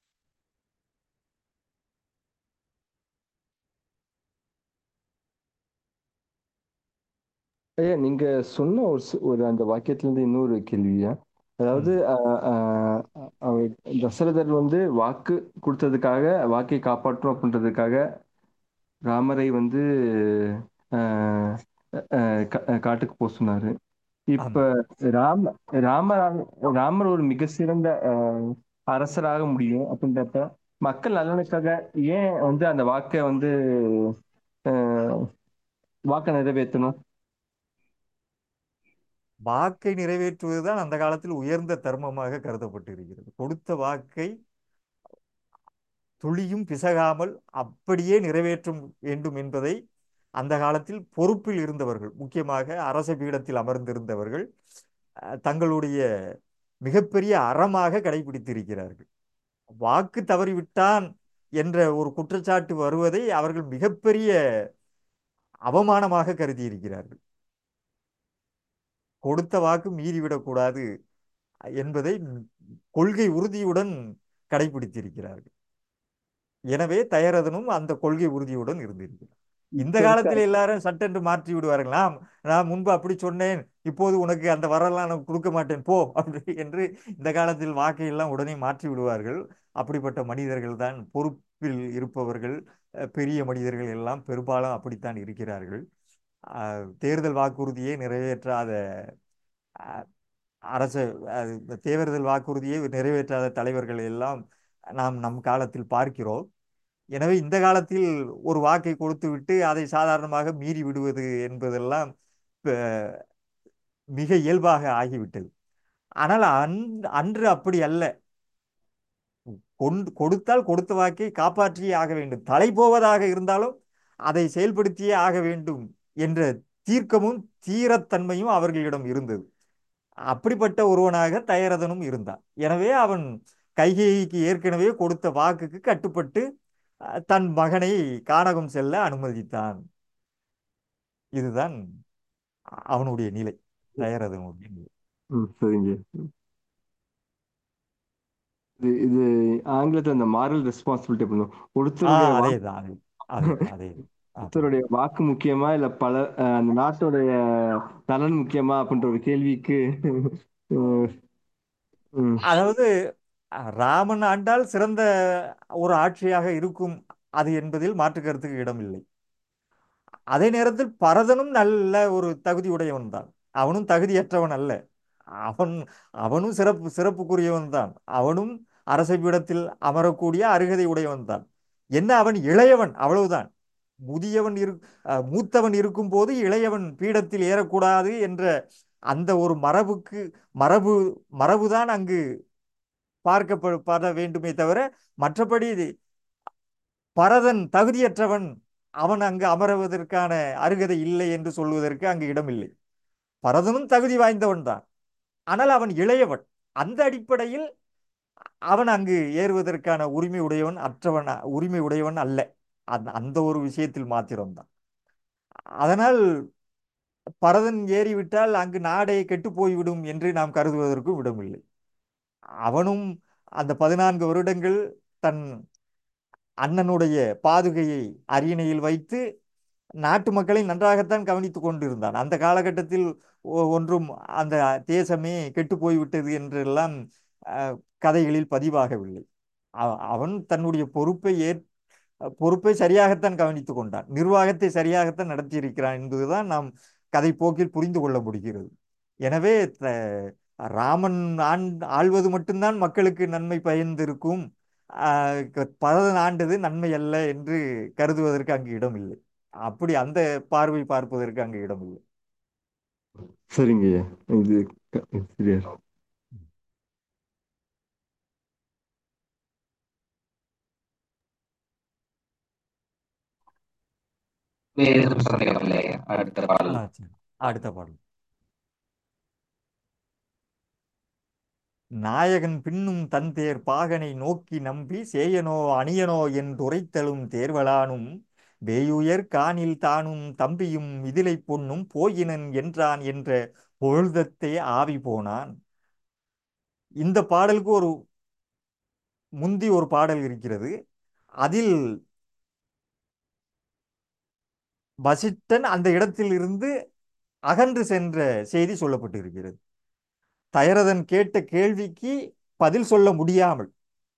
ஐயா நீங்க சொன்ன ஒரு ஸ்- ஒரு அந்த வாக்கியத்துல இருந்து இன்னொரு கேள்வியா அதாவது ம் ஆஹ், ஆஹ், அவர் தசரதர் வந்து வாக்கு கொடுத்ததுக்காக வாக்கை காப்பாற்றணும் அப்படின்றதுக்காக ராமரை வந்து ஆஹ், ஆஹ், கா- காட்டுக்கு போக சொன்னாரு இப்ப ஆமா ராம ராம ராமர் ஒரு மிக சிறந்த ஆஹ், அரசராக முடியும் அப்படின்றப்ப மக்கள் நலனுக்காக ஏன் வந்து அந்த வாக்கை வந்து ஆஹ், வாக்கை நிறைவேற்றணும் வாக்கை நிறைவேற்றுவதுதான் அந்த காலத்தில் உயர்ந்த தர்மமாக கருதப்பட்டு இருக்கிறது கொடுத்த வாக்கை துளியும் பிசகாமல் அப்படியே நிறைவேற்ற வேண்டும் என்பதை அந்த காலத்தில் பொறுப்பில் இருந்தவர்கள் முக்கியமாக அரச பீடத்தில் அமர்ந்திருந்தவர்கள் அஹ், தங்களுடைய மிகப்பெரிய அறமாக கடைபிடித்திருக்கிறார்கள் வாக்கு தவறிவிட்டான் என்ற ஒரு குற்றச்சாட்டு வருவதை அவர்கள் மிகப்பெரிய அவமானமாக கருதி இருக்கிறார்கள் கொடுத்த வாக்கு மீறிவிடக்கூடாது என்பதை கொள்கை உறுதியுடன் கடைபிடித்திருக்கிறார்கள் எனவே தயரதனும் அந்த கொள்கை உறுதியுடன் இருந்திருக்கிறார் இந்த இப்ப இருக்க காலத்தில் எல்லாரும் சட்டென்று மாற்றி விடுவார்கள் நாம் நான் முன்பு அப்படி சொன்னேன் இப்போது உனக்கு அந்த வரலாம் நான் கொடுக்க மாட்டேன் போ அப்படி என்று இந்த காலத்தில் வாக்கை எல்லாம் உடனே மாற்றி விடுவார்கள் அப்படிப்பட்ட மனிதர்கள் தான் பொறுப்பில் இருப்பவர்கள் அஹ், பெரிய மனிதர்கள் எல்லாம் பெரும்பாலும் அப்படித்தான் இருக்கிறார்கள் அஹ், தேர்தல் வாக்குறுதியை நிறைவேற்றாத அஹ், அரச அது தேர்தல் வாக்குறுதியை நிறைவேற்றாத தலைவர்கள் எல்லாம் நாம் நம் காலத்தில் பார்க்கிறோம் எனவே இந்த காலத்தில் ஒரு வாக்கை கொடுத்துவிட்டு அதை சாதாரணமாக மீறி விடுவது என்பதெல்லாம் ப- மிக இயல்பாக ஆகிவிட்டது ஆனால் அன் அன்று அப்படி அல்ல கொண்டு கொடுத்தால் கொடுத்த வாக்கை காப்பாற்றியே ஆக வேண்டும் தலை போவதாக இருந்தாலும் அதை செயல்படுத்தியே ஆக வேண்டும் என்ற தீர்க்கமும் தீரத்தன்மையும் அவர்களிடம் இருந்தது அப்படிப்பட்ட ஒருவனாக தயரதனும் இருந்தான் எனவே அவன் கைகேயிக்கு ஏற்கனவே கொடுத்த வாக்குக்கு கட்டுப்பட்டு அஹ், தன் மகனை கானகம் செல்ல அனுமதித்தான் இதுதான் அவனுடைய நிலை தயரதனுடைய நிலை ம் சரிங்க இது இது ஆங்கிலத்துல அந்த மாரல் ரெஸ்பான்சிபிலிட்டி பண்ணும் ஆ ஒருத்தருடைய அதே வாக்கு தான் அதே அதே அதே அதே ஒருத்தருடைய வாக்கு முக்கியமா இல்ல பல அஹ், அந்த நாட்டுடைய நலன் முக்கியமா அப்படின்ற ஒரு கேள்விக்கு உம், உம், அதாவது அஹ், ராமன் ஆண்டால் சிறந்த ஒரு ஆட்சியாக இருக்கும் அது என்பதில் மாற்று கருத்துக்கு இடமில்லை அதே நேரத்தில் பரதனும் நல்ல ஒரு தகுதியுடையவன் தான் அவனும் தகுதியற்றவன் அல்ல அவன் அவனும் சிறப்பு சிறப்புக்குரியவன் தான் அவனும் அரச பீடத்தில் அமரக்கூடிய அருகதை உடையவன் தான் என்ன அவன் இளையவன் அவ்வளவுதான் முதியவன் இரு அஹ், மூத்தவன் இருக்கும்போது இளையவன் பீடத்தில் ஏறக்கூடாது என்ற அந்த ஒரு மரபுக்கு மரபு மரபுதான் அங்கு பார்க்கப்பட வேண்டுமே தவிர மற்றபடி இது பரதன் தகுதியற்றவன் அவன் அங்கு அமருவதற்கான அருகதை இல்லை என்று சொல்வதற்கு அங்கு இடமில்லை பரதனும் தகுதி வாய்ந்தவன் தான் ஆனால் அவன் இளையவன் அந்த அடிப்படையில் அவன் அங்கு ஏறுவதற்கான உரிமை உடையவன் அற்றவன் உரிமை உடையவன் அல்ல அந்த அந்த ஒரு விஷயத்தில் மாத்திரம்தான் அதனால் பரதன் ஏறிவிட்டால் அங்கு நாடே கெட்டு போய்விடும் என்று நாம் கருதுவதற்கும் இடமில்லை அவனும் அந்த பதினான்கு வருடங்கள் தன் அண்ணனுடைய பாதுகையை அரியணையில் வைத்து நாட்டு மக்களை நன்றாகத்தான் கவனித்துக் கொண்டிருந்தான் அந்த காலகட்டத்தில் ஒ- ஒன்றும் அந்த தேசமே கெட்டு போய்விட்டது என்றெல்லாம் அஹ், கதைகளில் பதிவாகவில்லை அவ- அவன் தன்னுடைய பொறுப்பை ஏ பொறுப்பை சரியாகத்தான் கவனித்துக் கொண்டான் நிர்வாகத்தை சரியாகத்தான் நடத்தியிருக்கிறான் என்பதுதான் நாம் கதை போக்கில் புரிந்து கொள்ள முடிகிறது எனவே த- ராமன் ஆண் ஆள்வது மட்டும்தான் மக்களுக்கு நன்மை பயந்திருக்கும் ஆஹ் க- பரதன் ஆண்டது நன்மை அல்ல என்று கருதுவதற்கு அங்கு இடமில்லை அப்படி அந்த பார்வை பார்ப்பதற்கு அங்கு இடமில்லை சரிங்க ஐயா இது க- சரியா வேறு எதுவும் சந்தேகம் இல்லை அடுத்த ஆ பாடல் சரி அடுத்த பாடல் நாயகன் பின்னும் தன்தேர் பாகனை நோக்கி நம்பி சேயனோ அணியனோ என்றுரைத்தலும் தேர்வலானும் வேயுயர் காணில் தானும் தம்பியும் மிதிலை பொன்னும் போயினன் என்றான் என்ற பொழுதத்தே ஆவி போனான் இந்த பாடலுக்கு ஒரு முந்தி ஒரு பாடல் இருக்கிறது அதில் வசிஷ்டன் அந்த இடத்தில் இருந்து அகன்று சென்ற செய்தி சொல்லப்பட்டிருக்கிறது தயரதன் கேட்ட கேள்விக்கு பதில் சொல்ல முடியாமல்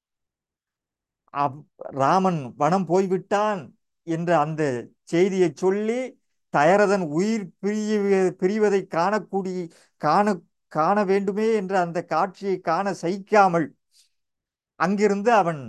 அப்- ராமன் வனம் போய்விட்டான் என்ற அந்த செய்தியை சொல்லி தயரதன் உயிர் பிரிய பிரிவதை காணக்கூடிய காண காண வேண்டுமே என்ற அந்த காட்சியை காண சகிக்காமல் அங்கிருந்து அவன்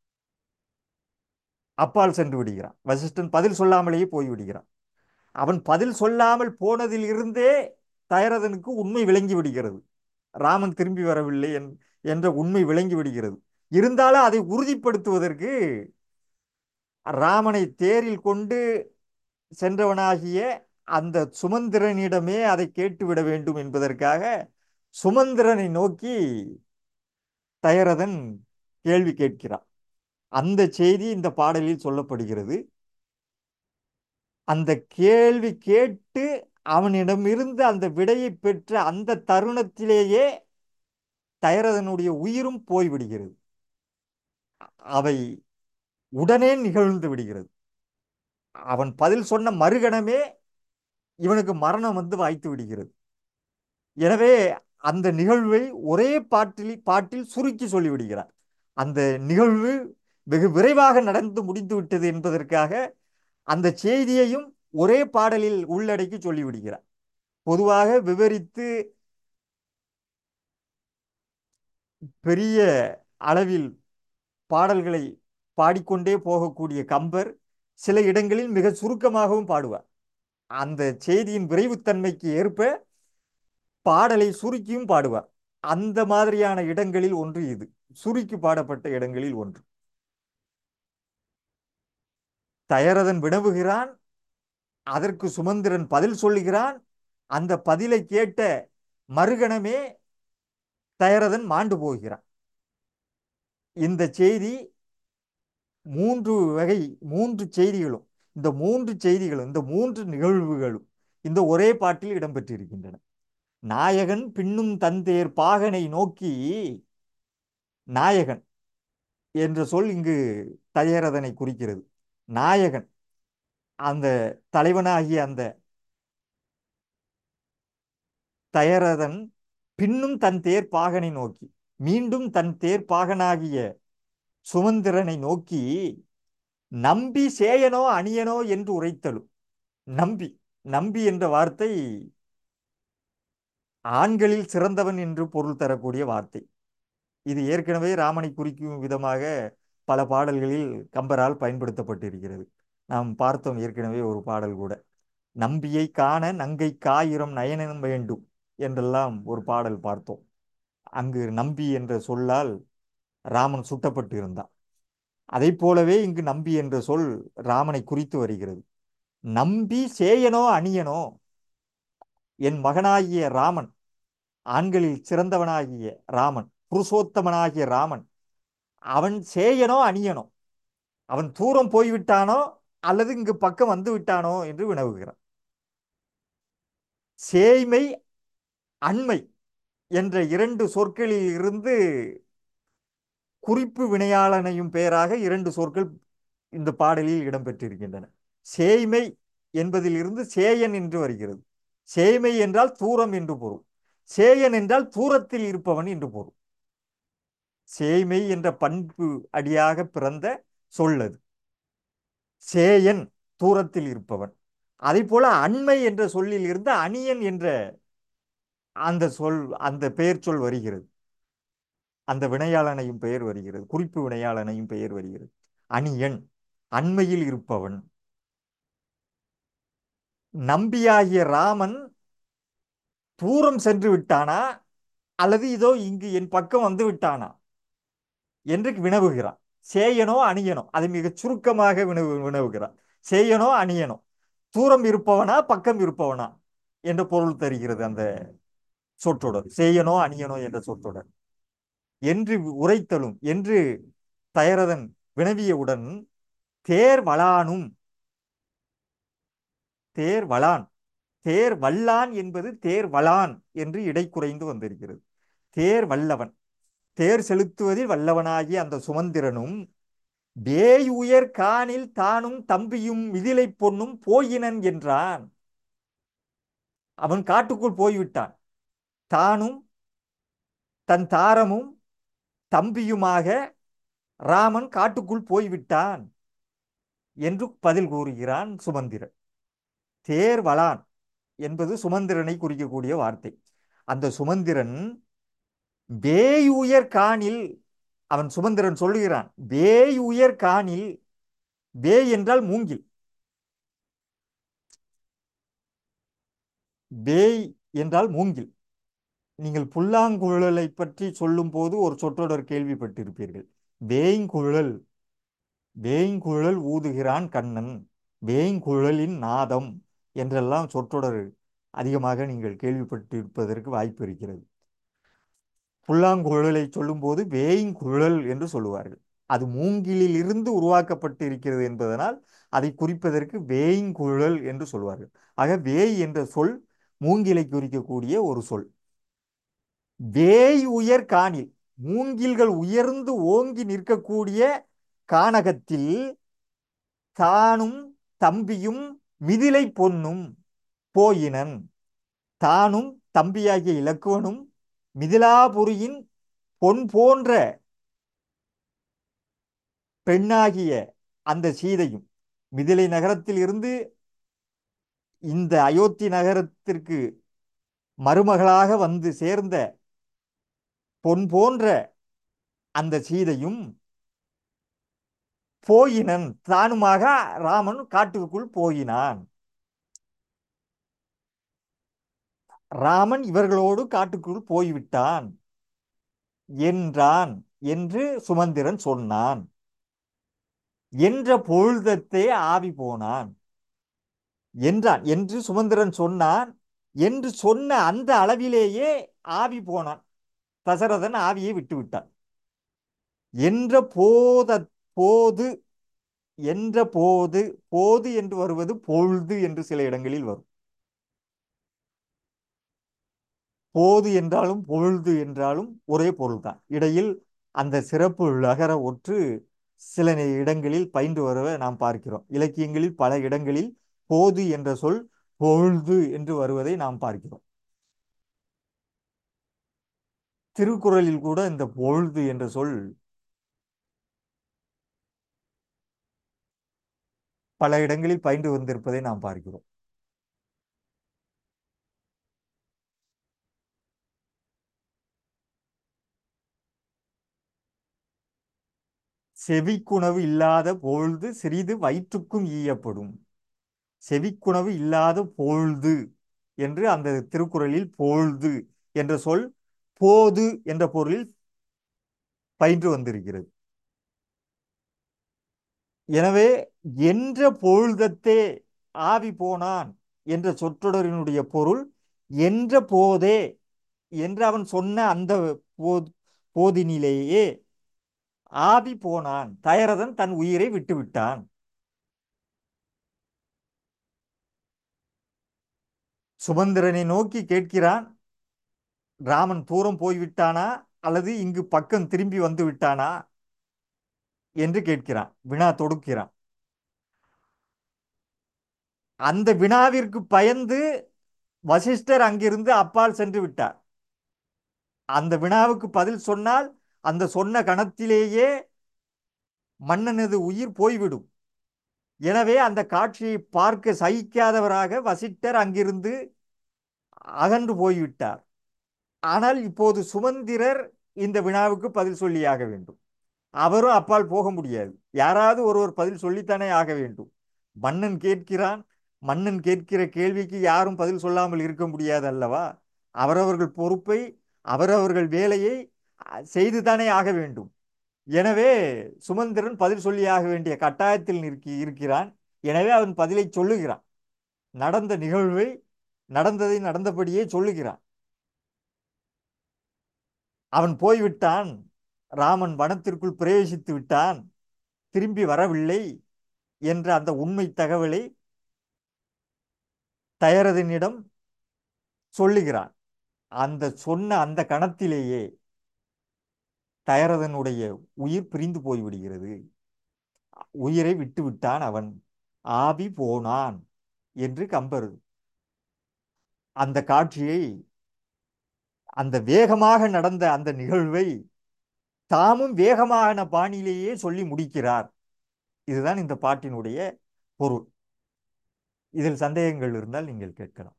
அப்பால் சென்று விடுகிறான் வசிஷ்டன் பதில் சொல்லாமலேயே போய் விடுகிறான் அவன் பதில் சொல்லாமல் போனதில் இருந்தே தயரதனுக்கு உண்மை விளங்கி விடுகிறது ராமன் திரும்பி வரவில்லை என்- என்ற உண்மை விளங்கி விடுகிறது இருந்தாலும் அதை உறுதிப்படுத்துவதற்கு ராமனை தேரில் கொண்டு சென்றவனாகிய அந்த சுமந்திரனிடமே அதை கேட்டுவிட வேண்டும் என்பதற்காக சுமந்திரனை நோக்கி தயரதன் கேள்வி கேட்கிறான் அந்த செய்தி இந்த பாடலில் சொல்லப்படுகிறது அந்த கேள்வி கேட்டு அவனிடமிருந்து அந்த விடையை பெற்ற அந்த தருணத்திலேயே தயரதனுடைய உயிரும் போய்விடுகிறது அவை உடனே நிகழ்ந்து விடுகிறது அவன் பதில் சொன்ன மறுகணமே இவனுக்கு மரணம் வந்து வாய்த்து விடுகிறது எனவே அந்த நிகழ்வை ஒரே பாட்டில் பாட்டில் சுருக்கி சொல்லிவிடுகிறார் அந்த நிகழ்வு வெகு விரைவாக நடந்து முடிந்து விட்டது என்பதற்காக அந்த செய்தியையும் ஒரே பாடலில் உள்ளடக்கி சொல்லிவிடுகிறார் பொதுவாக விவரித்து பெரிய அளவில் பாடல்களை பாடிக்கொண்டே போகக்கூடிய கம்பர் சில இடங்களில் மிக சுருக்கமாகவும் பாடுவார் அந்த செய்தியின் விரைவுத்தன்மைக்கு ஏற்ப பாடலை சுருக்கியும் பாடுவார் அந்த மாதிரியான இடங்களில் ஒன்று இது சுருக்கி பாடப்பட்ட இடங்களில் ஒன்று தயரதன் வினவுகிறான் அதற்கு சுமந்திரன் பதில் சொல்லுகிறான் அந்த பதிலை கேட்ட மறுகணமே தயரதன் மாண்டு போகிறான் இந்த செய்தி மூன்று வகை மூன்று செய்திகளும் இந்த மூன்று செய்திகளும் இந்த மூன்று நிகழ்வுகளும் இந்த ஒரே பாட்டில் இடம்பெற்றிருக்கின்றன நாயகன் பின்னும் தந்தேர் பாகனை நோக்கி நாயகன் என்ற சொல் இங்கு தயரதனை குறிக்கிறது நாயகன் அந்த தலைவனாகிய அந்த தயரதன் பின்னும் தன் தேர் பாகனை நோக்கி மீண்டும் தன் தேர் பாகனாகிய சுமந்திரனை நோக்கி நம்பி சேயனோ அணியனோ என்று உரைத்தலும் நம்பி நம்பி என்ற வார்த்தை ஆண்களில் சிறந்தவன் என்று பொருள் தரக்கூடிய வார்த்தை இது ஏற்கனவே ராமனை குறிக்கும் விதமாக பல பாடல்களில் கம்பரால் பயன்படுத்தப்பட்டிருக்கிறது நாம் பார்த்தோம் ஏற்கனவே ஒரு பாடல் கூட நம்பியை காண நங்கை காயிரம் நயனம் வேண்டும் என்றெல்லாம் ஒரு பாடல் பார்த்தோம் அங்கு நம்பி என்ற சொல்லால் ராமன் சுட்டப்பட்டு இருந்தான் அதை போலவே இங்கு நம்பி என்ற சொல் ராமனை குறித்து வருகிறது நம்பி சேயனோ அணியனோ என் மகனாகிய ராமன் ஆண்களில் சிறந்தவனாகிய ராமன் புருஷோத்தமனாகிய ராமன் அவன் சேயனோ அணியனோ அவன் தூரம் போய்விட்டானோ அல்லது இங்கு பக்கம் வந்து விட்டானோ என்று வினவுகிறான் சேய்மை அண்மை என்ற இரண்டு சொற்களில் இருந்து குறிப்பு வினையாளனையும் பெயராக இரண்டு சொற்கள் இந்த பாடலில் இடம்பெற்றிருக்கின்றன சேய்மை என்பதிலிருந்து சேயன் என்று வருகிறது சேய்மை என்றால் தூரம் என்று பொருள் சேயன் என்றால் தூரத்தில் இருப்பவன் என்று பொருள் சேய்மை என்ற பண்பு அடியாக பிறந்த சொல்லது சேயன் தூரத்தில் இருப்பவன் அதே போல அண்மை என்ற சொல்லில் இருந்து அணியன் என்ற அந்த சொல் அந்த பெயர் சொல் வருகிறது அந்த வினையாளனையும் பெயர் வருகிறது குறிப்பு வினையாளனையும் பெயர் வருகிறது அணியன் அண்மையில் இருப்பவன் நம்பியாகிய ராமன் தூரம் சென்று விட்டானா அல்லது இதோ இங்கு என் பக்கம் வந்து விட்டானா என்று வினவுகிறான் சேயனோ அணியனோ அதை மிகச் சுருக்கமாக வினவு வினவுகிறான் சேயனோ அணியனோ தூரம் இருப்பவனா பக்கம் இருப்பவனா என்ற பொருள் தருகிறது அந்த சொற்றொடர் சேயனோ அணியனோ என்ற சொற்றொடர் என்று உரைத்தலும் என்று தயரதன் வினவியவுடன் தேர் வளானும் தேர் வளான் தேர் வல்லான் என்பது தேர் வளான் என்று இடை குறைந்து வந்திருக்கிறது தேர் வல்லவன் தேர் செலுத்துவதில் வல்லவனாகிய அந்த சுமந்திரனும் வேய் உயர் காணில் தானும் தம்பியும் மிதிலை பொன்னும் போயினன் என்றான் அவன் காட்டுக்குள் போய்விட்டான் தானும் தன் தாரமும் தம்பியுமாக ராமன் காட்டுக்குள் போய்விட்டான் என்று பதில் கூறுகிறான் சுமந்திரன் தேர் வளான் என்பது சுமந்திரனை குறிக்கக்கூடிய வார்த்தை அந்த சுமந்திரன் வேய் உயர் காணில் அவன் சுமந்திரன் சொல்லுகிறான் வேய் உயர் காணில் வேய் என்றால் மூங்கில் வேய் என்றால் மூங்கில் நீங்கள் புல்லாங்குழலை பற்றி சொல்லும்போது ஒரு சொற்றொடர் கேள்விப்பட்டிருப்பீர்கள் வேய்ங்குழல் வேய்ங்குழல் ஊதுகிறான் கண்ணன் வேய்ங்குழலின் நாதம் என்றெல்லாம் சொற்றொடர் அதிகமாக நீங்கள் கேள்விப்பட்டிருப்பதற்கு வாய்ப்பு இருக்கிறது புல்லாங்குழலை சொல்லும்போது வேய்ங்குழல் என்று சொல்லுவார்கள் அது மூங்கிலில் இருந்து உருவாக்கப்பட்டு இருக்கிறது என்பதனால் அதை குறிப்பதற்கு வேய்ங்குழல் என்று சொல்வார்கள் ஆக வேய் என்ற சொல் மூங்கிலை குறிக்கக்கூடிய ஒரு சொல் வேய் உயர் காணில் மூங்கில்கள் உயர்ந்து ஓங்கி நிற்கக்கூடிய கானகத்தில் தானும் தம்பியும் மிதிலை பொன்னும் போயினன் தானும் தம்பியாகிய இலக்குவனும் மிதிலாபுரியின் பொன் போன்ற பெண்ணாகிய அந்த சீதையும் மிதிலை நகரத்தில் இருந்து இந்த அயோத்தி நகரத்திற்கு மருமகளாக வந்து சேர்ந்த பொன் போன்ற அந்த சீதையும் போயினன் தானுமாக ராமன் காட்டுக்குள் போயினான் ராமன் இவர்களோடு காட்டுக்குள் போய்விட்டான் என்றான் என்று சுமந்திரன் சொன்னான் என்ற பொழுதத்தே ஆவி போனான் என்றான் என்று சுமந்திரன் சொன்னான் என்று சொன்ன அந்த அளவிலேயே ஆவி போனான் தசரதன் ஆவியை விட்டு விட்டான் என்ற போத போது என்ற போது போது என்று வருவது பொழுது என்று சில இடங்களில் வரும் போது என்றாலும் பொழுது என்றாலும் ஒரே பொருள்தான் இடையில் அந்த சிறப்பு லகர ஒற்று சில இடங்களில் பயின்று வருவ நாம் பார்க்கிறோம் இலக்கியங்களில் பல இடங்களில் போது என்ற சொல் பொழுது என்று வருவதை நாம் பார்க்கிறோம் திருக்குறளில் கூட இந்த பொழுது என்ற சொல் பல இடங்களில் பயின்று வந்திருப்பதை நாம் பார்க்கிறோம் செவிக்குணவு இல்லாத பொழுது சிறிது வயிற்றுக்கும் ஈயப்படும் செவிக்குணவு இல்லாத பொழுது என்று அந்த திருக்குறளில் பொழுது என்ற சொல் போது என்ற பொருளில் பயின்று வந்திருக்கிறது எனவே என்ற பொழுதத்தே ஆவி போனான் என்ற சொற்றொடரினுடைய பொருள் என்ற போதே என்று அவன் சொன்ன அந்த போது போதினிலேயே ஆவி போனான் தயரதன் தன் உயிரை விட்டுவிட்டான் சுமந்திரனை நோக்கி கேட்கிறான் ராமன் தூரம் போய்விட்டானா அல்லது இங்கு பக்கம் திரும்பி வந்து விட்டானா என்று கேட்கிறான் வினா தொடுக்கிறான் அந்த வினாவிற்கு பயந்து வசிஷ்டர் அங்கிருந்து அப்பால் சென்று விட்டார் அந்த வினாவுக்கு பதில் சொன்னால் அந்த சொன்ன கணத்திலேயே மன்னனது உயிர் போய்விடும் எனவே அந்த காட்சியை பார்க்க சகிக்காதவராக வசிட்டர் அங்கிருந்து அகன்று போய்விட்டார் ஆனால் இப்போது சுமந்திரர் இந்த வினாவுக்கு பதில் சொல்லியாக வேண்டும் அவரும் அப்பால் போக முடியாது யாராவது ஒருவர் பதில் சொல்லித்தானே ஆக வேண்டும் மன்னன் கேட்கிறான் மன்னன் கேட்கிற கேள்விக்கு யாரும் பதில் சொல்லாமல் இருக்க முடியாது அல்லவா அவரவர்கள் பொறுப்பை அவரவர்கள் வேலையை செய்துதானே ஆக வேண்டும் எனவே சுமந்திரன் பதில் சொல்லியாக வேண்டிய கட்டாயத்தில் நிற்கி இருக்கிறான் எனவே அவன் பதிலை சொல்லுகிறான் நடந்த நிகழ்வை நடந்ததை நடந்தபடியே சொல்லுகிறான் அவன் போய்விட்டான் ராமன் வனத்திற்குள் பிரவேசித்து விட்டான் திரும்பி வரவில்லை என்ற அந்த உண்மை தகவலை தயரதனிடம் சொல்லுகிறான் அந்த சொன்ன அந்த கணத்திலேயே தயரதனுடைய உயிர் பிரிந்து போய்விடுகிறது உயிரை விட்டு விட்டான் அவன் ஆவி போனான் என்று கம்பர் அந்த காட்சியை அந்த வேகமாக நடந்த அந்த நிகழ்வை தாமும் வேகமான பாணியிலேயே சொல்லி முடிக்கிறார் இதுதான் இந்த பாட்டினுடைய பொருள் இதில் சந்தேகங்கள் இருந்தால் நீங்கள் கேட்கலாம்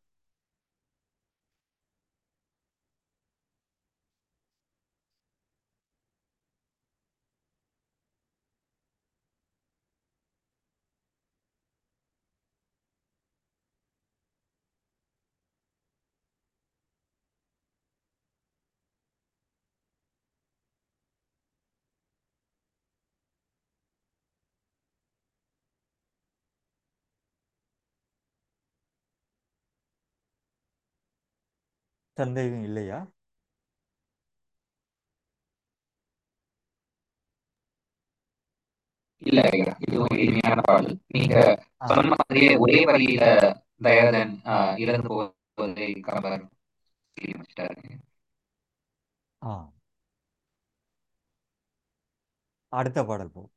சந்தேகம் இல்லையா இல்ல ஐயா இது ஒரு இனிமையான பாடல் நீங்க ஆ. சொன்ன மாதிரியே ஒரே வரியில தயாரதன் ஆஹ், இறந்து போவதை கம்பர் தீர்மானிச்சிட்டாரு ஆ அடுத்த பாடல் போ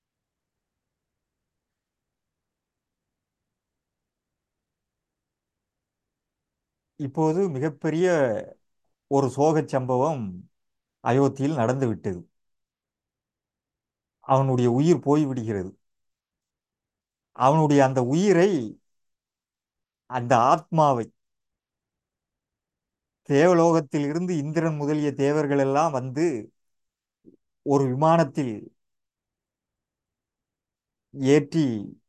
இப்போது மிகப்பெரிய ஒரு சோகச் சம்பவம் அயோத்தியில் நடந்துவிட்டது அவனுடைய உயிர் போய்விடுகிறது அவனுடைய அந்த உயிரை அந்த ஆத்மாவை தேவலோகத்தில் இருந்து இந்திரன் முதலிய தேவர்கள் எல்லாம் வந்து ஒரு விமானத்தில் ஏற்றி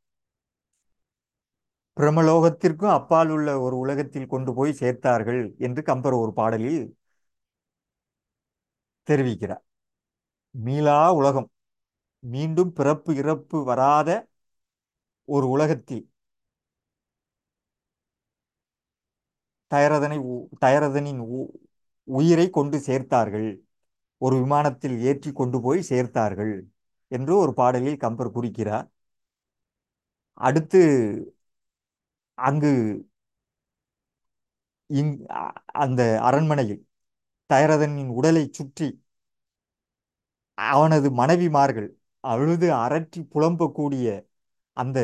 பிரமலோகத்திற்கும் அப்பால் உள்ள ஒரு உலகத்தில் கொண்டு போய் சேர்த்தார்கள் என்று கம்பர் ஒரு பாடலில் தெரிவிக்கிறார் மீளா உலகம் மீண்டும் பிறப்பு இறப்பு வராத ஒரு உலகத்தில் தயரதனை உ- தயரதனின் உ- உயிரை கொண்டு சேர்த்தார்கள் ஒரு விமானத்தில் ஏற்றி கொண்டு போய் சேர்த்தார்கள் என்று ஒரு பாடலில் கம்பர் குறிக்கிறார் அடுத்து அங்கு இங் அ- அந்த அரண்மனையில் தயரதனின் உடலை சுற்றி அவனது மனைவிமார்கள் அழுது அரற்றி புலம்பக்கூடிய அந்த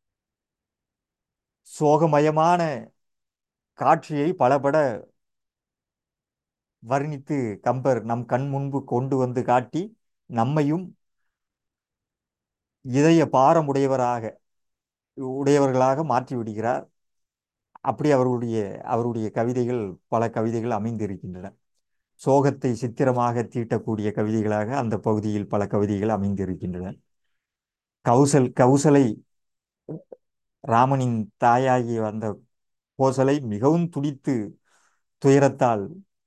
சோகமயமான காட்சியை பலபட வர்ணித்து கம்பர் நம் கண் முன்பு கொண்டு வந்து காட்டி நம்மையும் இதய பாரம் உடையவராக உடையவர்களாக மாற்றி விடுகிறார் அப்படி அவருடைய அவருடைய கவிதைகள் பல கவிதைகள் அமைந்திருக்கின்றன சோகத்தை சித்திரமாக தீட்டக்கூடிய கவிதைகளாக அந்த பகுதியில் பல கவிதைகள் அமைந்திருக்கின்றன கௌசல் கௌசலை ராமனின் தாயாகிய அந்த கோசலை மிகவும் துடித்து துயரத்தால்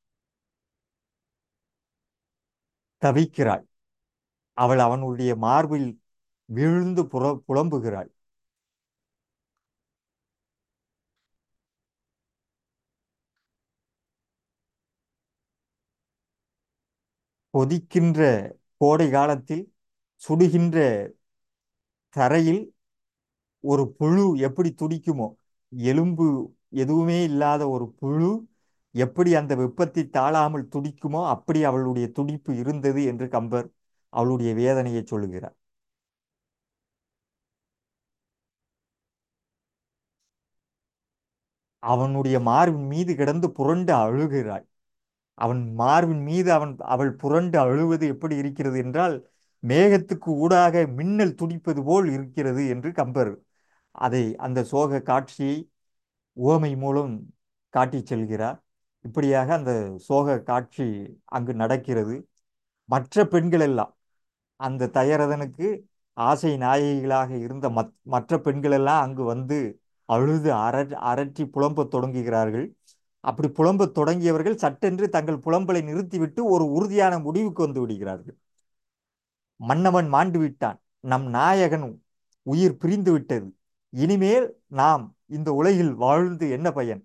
தவிக்கிறாள் அவள் அவனுடைய மார்பில் வீழ்ந்து புற புலம்புகிறாள் கொதிக்கின்ற கோடை காலத்தில் சுடுகின்ற தரையில் ஒரு புழு எப்படி துடிக்குமோ எலும்பு எதுவுமே இல்லாத ஒரு புழு எப்படி அந்த வெப்பத்தை தாழாமல் துடிக்குமோ அப்படி அவளுடைய துடிப்பு இருந்தது என்று கம்பர் அவளுடைய வேதனையை சொல்லுகிறார் அவனுடைய மார்பின் மீது கிடந்து புரண்டு அழுகிறாள் அவன் மார்பின் மீது அவன் அவள் புரண்டு அழுவது எப்படி இருக்கிறது என்றால் மேகத்துக்கு ஊடாக மின்னல் துடிப்பது போல் இருக்கிறது என்று கம்பர் அதை அந்த சோக காட்சியை உவமை மூலம் காட்டிச் செல்கிறார் இப்படியாக அந்த சோக காட்சி அங்கு நடக்கிறது மற்ற பெண்கள் எல்லாம் அந்த தயரதனுக்கு ஆசை நாயகிகளாக இருந்த மத் மற்ற பெண்கள் எல்லாம் அங்கு வந்து அழுது அர அரற்றி புலம்பத் தொடங்குகிறார்கள் அப்படி புலம்பத் தொடங்கியவர்கள் சட்டென்று தங்கள் புலம்பலை நிறுத்திவிட்டு ஒரு உறுதியான முடிவுக்கு வந்து விடுகிறார்கள் மன்னவன் மாண்டு விட்டான் நம் நாயகன் உயிர் பிரிந்து விட்டது இனிமேல் நாம் இந்த உலகில் வாழ்ந்து என்ன பயன்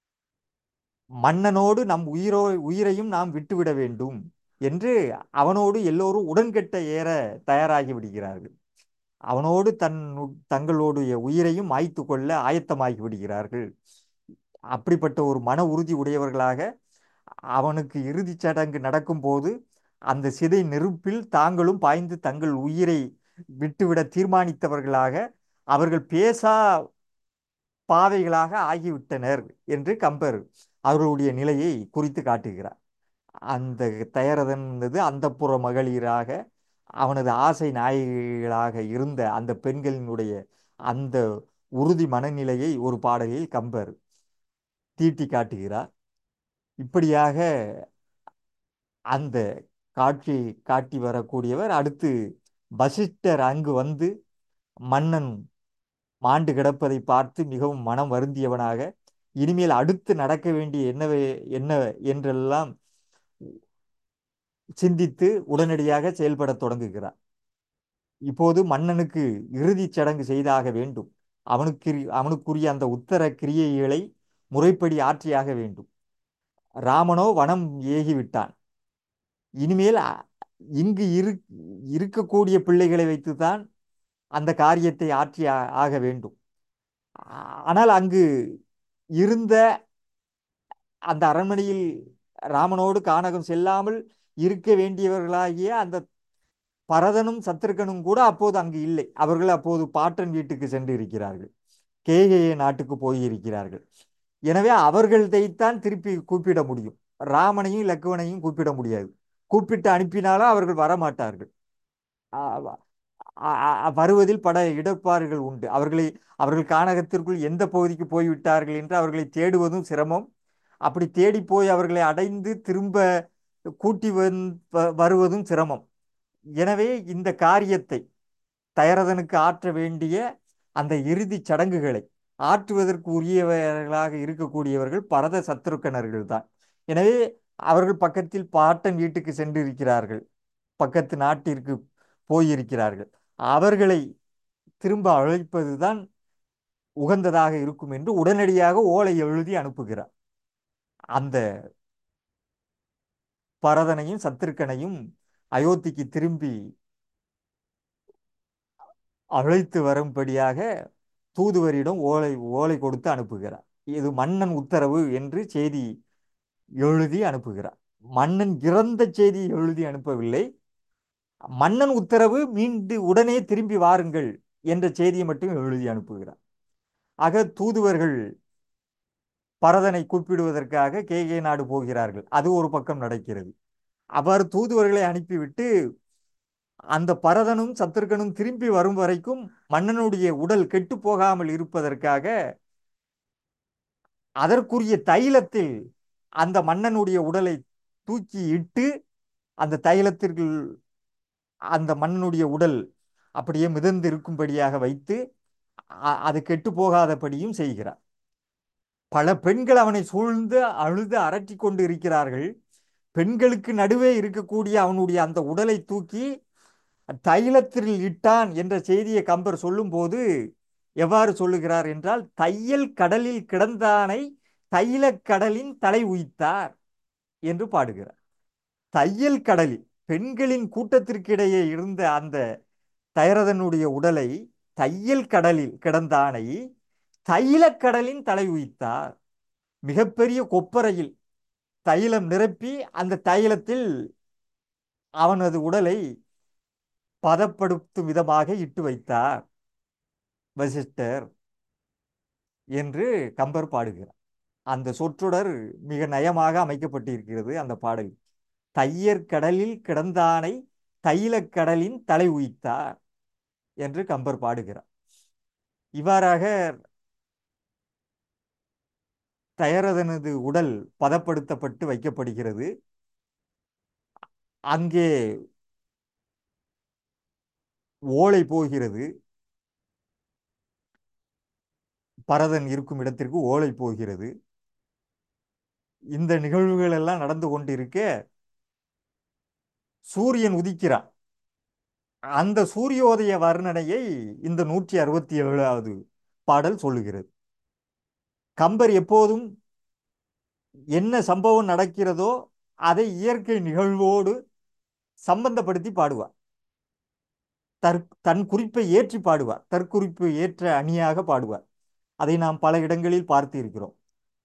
மன்னனோடு நம் உயிரோ உயிரையும் நாம் விட்டுவிட வேண்டும் என்று அவனோடு எல்லோரும் உடன்கட்டை ஏற தயாராகி விடுகிறார்கள் அவனோடு தன் தங்களுடைய உயிரையும் மாய்த்து கொள்ள ஆயத்தமாகி விடுகிறார்கள் அப்படிப்பட்ட ஒரு மன உறுதி உடையவர்களாக அவனுக்கு இறுதிச் சடங்கு நடக்கும்போது அந்த சிதை நெருப்பில் தாங்களும் பாய்ந்து தங்கள் உயிரை விட்டுவிட தீர்மானித்தவர்களாக அவர்கள் பேசா பாவைகளாக ஆகிவிட்டனர் என்று கம்பர் அவர்களுடைய நிலையை குறித்து காட்டுகிறார் அந்த தயரதனது அந்தப்புற மகளிராக அவனது ஆசை நாயகிகளாக இருந்த அந்த பெண்களினுடைய அந்த உறுதி மனநிலையை ஒரு பாடலில் கம்பர் தீட்டி காட்டுகிறார் இப்படியாக அந்த காட்சியை காட்டி வரக்கூடியவர் அடுத்து வசிஷ்டர் அங்கு வந்து மன்னன் மாண்டு கிடப்பதை பார்த்து மிகவும் மனம் வருந்தியவனாக இனிமேல் அடுத்து நடக்க வேண்டிய என்னவே என்ன என்றெல்லாம் சிந்தித்து உடனடியாக செயல்படத் தொடங்குகிறார் இப்போது மன்னனுக்கு இறுதிச் சடங்கு செய்தாக வேண்டும் அவனுக்கு அவனுக்குரிய அந்த உத்தர கிரியைகளை முறைப்படி ஆற்றியாக வேண்டும் ராமனோ வனம் ஏகிவிட்டான் இனிமேல் இங்கு இரு இருக்கக்கூடிய பிள்ளைகளை வைத்துதான் அந்த காரியத்தை ஆற்றி ஆக வேண்டும் ஆனால் அங்கு இருந்த அந்த அரண்மனையில் ராமனோடு கானகம் செல்லாமல் இருக்க வேண்டியவர்களாகிய அந்த பரதனும் சத்ருகனும் கூட அப்போது அங்கு இல்லை அவர்கள் அப்போது பாட்டன் வீட்டுக்கு சென்று இருக்கிறார்கள் கேகேய நாட்டுக்கு போயிருக்கிறார்கள் எனவே அவர்களைத்தான் திருப்பி கூப்பிட முடியும் ராமனையும் லக்குவனையும் கூப்பிட முடியாது கூப்பிட்டு அனுப்பினாலும் அவர்கள் வரமாட்டார்கள் வருவதில் பல இடர்பாடுகள் உண்டு அவர்களை அவர்கள் கானகத்திற்குள் எந்த பகுதிக்கு போய்விட்டார்கள் என்று அவர்களை தேடுவதும் சிரமம் அப்படி தேடி போய் அவர்களை அடைந்து திரும்ப கூட்டி வருவதும் சிரமம் எனவே இந்த காரியத்தை தயரதனுக்கு ஆற்ற வேண்டிய அந்த இறுதிச் சடங்குகளை ஆற்றுவதற்கு உரியவர்களாக இருக்கக்கூடியவர்கள் பரத சத்ருக்கனர்கள் தான் எனவே அவர்கள் பக்கத்தில் பாட்டன் வீட்டுக்கு சென்றிருக்கிறார்கள் பக்கத்து நாட்டிற்கு போயிருக்கிறார்கள் அவர்களை திரும்ப அழைப்பதுதான் உகந்ததாக இருக்கும் என்று உடனடியாக ஓலை எழுதி அனுப்புகிறார் அந்த பரதனையும் சத்துருக்கனையும் அயோத்திக்கு திரும்பி அழைத்து வரும்படியாக தூதுவரிடம் ஓலை ஓலை கொடுத்து அனுப்புகிறார் இது மன்னன் உத்தரவு என்று செய்தி எழுதி அனுப்புகிறார் மன்னன் இறந்த செய்தி எழுதி அனுப்பவில்லை மன்னன் உத்தரவு மீண்டு உடனே திரும்பி வாருங்கள் என்ற செய்தியை மட்டும் எழுதி அனுப்புகிறார் ஆக தூதுவர்கள் பரதனை கூப்பிடுவதற்காக கே கே நாடு போகிறார்கள் அது ஒரு பக்கம் நடக்கிறது அவ்வாறு தூதுவர்களை அனுப்பிவிட்டு அந்த பரதனும் சத்துருக்கனும் திரும்பி வரும் வரைக்கும் மன்னனுடைய உடல் கெட்டு போகாமல் இருப்பதற்காக அதற்குரிய தைலத்தில் அந்த மன்னனுடைய உடலை தூக்கி இட்டு அந்த தைலத்திற்கு அந்த மன்னனுடைய உடல் அப்படியே மிதந்து இருக்கும்படியாக வைத்து அ- அது கெட்டு போகாதபடியும் செய்கிறார் பல பெண்கள் அவனை சூழ்ந்து அழுது அரற்றி கொண்டு இருக்கிறார்கள் பெண்களுக்கு நடுவே இருக்கக்கூடிய அவனுடைய அந்த உடலை தூக்கி தைலத்தில் இட்டான் என்ற செய்தியை கம்பர் சொல்லும்போது எவ்வாறு சொல்லுகிறார் என்றால் தையல் கடலில் கிடந்தானை தைலக் கடலின் தலை உய்த்தார் என்று பாடுகிறார் தையல் கடலில் பெண்களின் கூட்டத்திற்கிடையே இருந்த அந்த தயரதனுடைய உடலை தையல் கடலில் கிடந்தானை தைலக் கடலின் தலை உய்த்தார் மிகப்பெரிய கொப்பரையில் தைலம் நிரப்பி அந்த தைலத்தில் அவனது உடலை பதப்படுத்தும் விதமாக இட்டு வைத்தார் வசிஷ்டர் என்று கம்பர் பாடுகிறார் அந்த சொற்றொடர் மிக நயமாக அமைக்கப்பட்டிருக்கிறது அந்த பாடல் தையற் கடலில் கிடந்தானை தைலக் கடலின் தலை உய்த்தார் என்று கம்பர் பாடுகிறார் இவ்வாறாக தயரதனது உடல் பதப்படுத்தப்பட்டு வைக்கப்படுகிறது அங்கே ஓலை போகிறது பரதன் இருக்கும் இடத்திற்கு ஓலை போகிறது இந்த நிகழ்வுகள் எல்லாம் நடந்து கொண்டிருக்க சூரியன் உதிக்கிறான் அந்த சூரியோதய வர்ணனையை இந்த நூற்றி அறுபத்தி ஏழாவது பாடல் சொல்லுகிறது கம்பர் எப்போதும் என்ன சம்பவம் நடக்கிறதோ அதை இயற்கை நிகழ்வோடு சம்பந்தப்படுத்தி பாடுவார் தற் தன் குறிப்பை ஏற்றி பாடுவார் தற்குறிப்பு ஏற்ற அணியாக பாடுவார் அதை நாம் பல இடங்களில் பார்த்து இருக்கிறோம்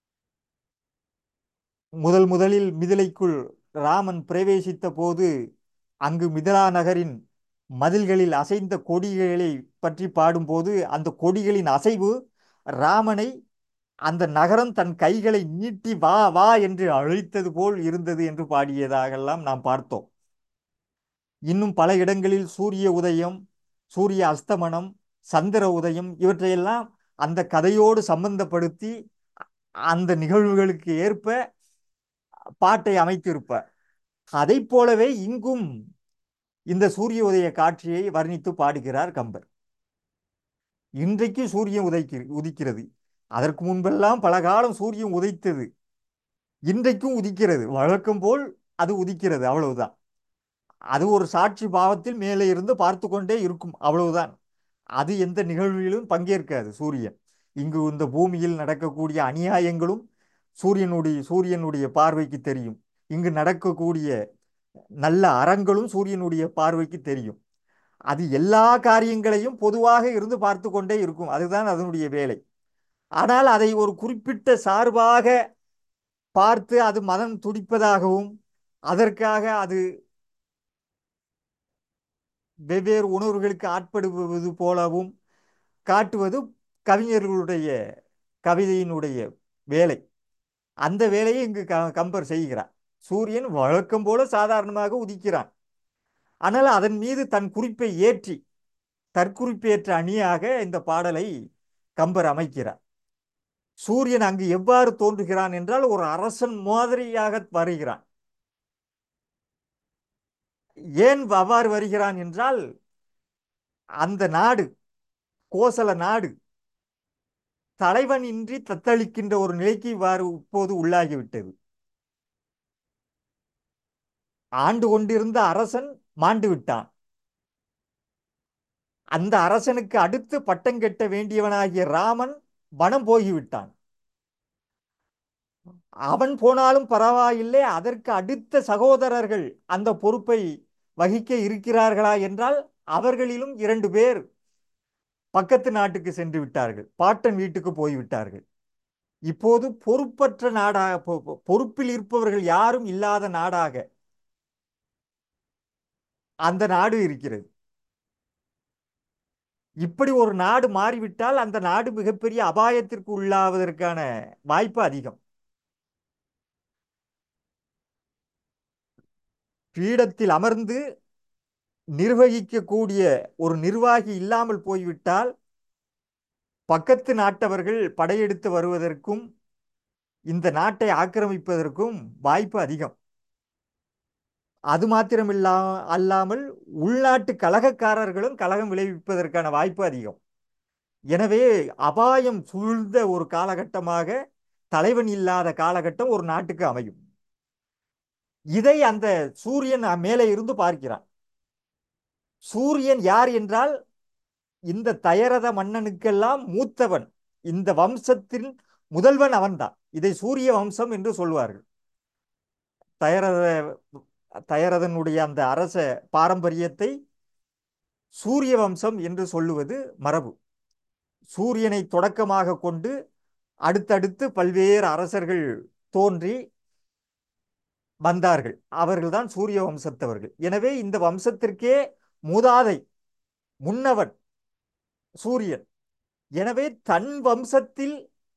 முதல் முதலில் மிதிலைக்குள் ராமன் பிரவேசித்த போது அங்கு மிதிலா நகரின் மதில்களில் அசைந்த கொடிகளை பற்றி பாடும்போது அந்த கொடிகளின் அசைவு ராமனை அந்த நகரம் தன் கைகளை நீட்டி வா வா என்று அழைத்தது போல் இருந்தது என்று பாடியதாகலாம் நாம் பார்த்தோம் இன்னும் பல இடங்களில் சூரிய உதயம் சூரிய அஸ்தமனம் சந்திர உதயம் இவற்றையெல்லாம் அந்த கதையோடு சம்பந்தப்படுத்தி அந்த நிகழ்வுகளுக்கு ஏற்ப பாட்டை அமைத்திருப்பார் அதைப் போலவே இங்கும் இந்த சூரிய உதய காட்சியை வர்ணித்து பாடுகிறார் கம்பர் இன்றைக்கு சூரியன் உதைக்கு உதிக்கிறது அதற்கு முன்பெல்லாம் பல காலம் சூரியன் உதைத்தது இன்றைக்கும் உதிக்கிறது வழக்கம் போல் அது உதிக்கிறது அவ்வளவுதான் அது ஒரு சாட்சி பாவத்தில் மேலே இருந்து பார்த்து கொண்டே இருக்கும் அவ்வளவுதான் அது எந்த நிகழ்விலும் பங்கேற்காது சூரியன் இங்கு இந்த பூமியில் நடக்கக்கூடிய அநியாயங்களும் சூரியனுடைய சூரியனுடைய பார்வைக்கு தெரியும் இங்கு நடக்கக்கூடிய நல்ல அறங்களும் சூரியனுடைய பார்வைக்கு தெரியும் அது எல்லா காரியங்களையும் பொதுவாக இருந்து பார்த்து கொண்டே இருக்கும் அதுதான் அதனுடைய வேலை ஆனால் அதை ஒரு குறிப்பிட்ட சார்பாக பார்த்து அது மனம் துடிப்பதாகவும் அதற்காக அது வெவ்வேறு உணர்வுகளுக்கு ஆட்படுவது போலவும் காட்டுவது கவிஞர்களுடைய கவிதையினுடைய வேலை அந்த வேலையை இங்கு க கம்பர் செய்கிறார் சூரியன் வழக்கம் போல சாதாரணமாக உதிக்கிறான் ஆனால் அதன் மீது தன் குறிப்பை ஏற்றி தற்குறிப்பேற்ற அணியாக இந்த பாடலை கம்பர் அமைக்கிறார் சூரியன் அங்கு எவ்வாறு தோன்றுகிறான் என்றால் ஒரு அரசன் மாதிரியாக வருகிறான் ஏன் அவ்வாறு வருகிறான் என்றால் அந்த நாடு கோசல நாடு தலைவன் இன்றி தத்தளிக்கின்ற ஒரு நிலைக்கு இவ்வாறு இப்போது உள்ளாகிவிட்டது ஆண்டு கொண்டிருந்த அரசன் மாண்டு விட்டான் அந்த அரசனுக்கு அடுத்து பட்டம் கட்ட வேண்டியவனாகிய ராமன் வனம் போகிவிட்டான் அவன் போனாலும் பரவாயில்லை அதற்கு அடுத்த சகோதரர்கள் அந்த பொறுப்பை வகிக்க இருக்கிறார்களா என்றால் அவர்களிலும் இரண்டு பேர் பக்கத்து நாட்டுக்கு சென்று விட்டார்கள் பாட்டன் வீட்டுக்கு போய்விட்டார்கள் இப்போது பொறுப்பற்ற நாடாக பொ- பொ- பொறுப்பில் இருப்பவர்கள் யாரும் இல்லாத நாடாக அந்த நாடு இருக்கிறது இப்படி ஒரு நாடு மாறிவிட்டால் அந்த நாடு மிகப்பெரிய அபாயத்திற்கு உள்ளாவதற்கான வாய்ப்பு அதிகம் பீடத்தில் அமர்ந்து நிர்வகிக்கக்கூடிய ஒரு நிர்வாகி இல்லாமல் போய்விட்டால் பக்கத்து நாட்டவர்கள் படையெடுத்து வருவதற்கும் இந்த நாட்டை ஆக்கிரமிப்பதற்கும் வாய்ப்பு அதிகம் அது மாத்திரமில்லா அல்லாமல் உள்நாட்டு கலகக்காரர்களும் கலகம் விளைவிப்பதற்கான வாய்ப்பு அதிகம் எனவே அபாயம் சூழ்ந்த ஒரு காலகட்டமாக தலைவன் இல்லாத காலகட்டம் ஒரு நாட்டுக்கு அமையும் இதை அந்த சூரியன் மேலே இருந்து பார்க்கிறான் சூரியன் யார் என்றால் இந்த தயரத மன்னனுக்கெல்லாம் மூத்தவன் இந்த வம்சத்தின் முதல்வன் அவன்தான் இதை சூரிய வம்சம் என்று சொல்வார்கள் தயரத தயரதனுடைய அந்த அரச பாரம்பரியத்தை சூரிய வம்சம் என்று சொல்லுவது மரபு சூரியனை தொடக்கமாக கொண்டு அடுத்தடுத்து பல்வேறு அரசர்கள் தோன்றி வந்தார்கள் அவர்கள்தான் சூரிய வம்சத்தவர்கள் எனவே இந்த வம்சத்திற்கே மூதாதை முன்னவன் சூரியன் எனவே தன் வம்சத்தில்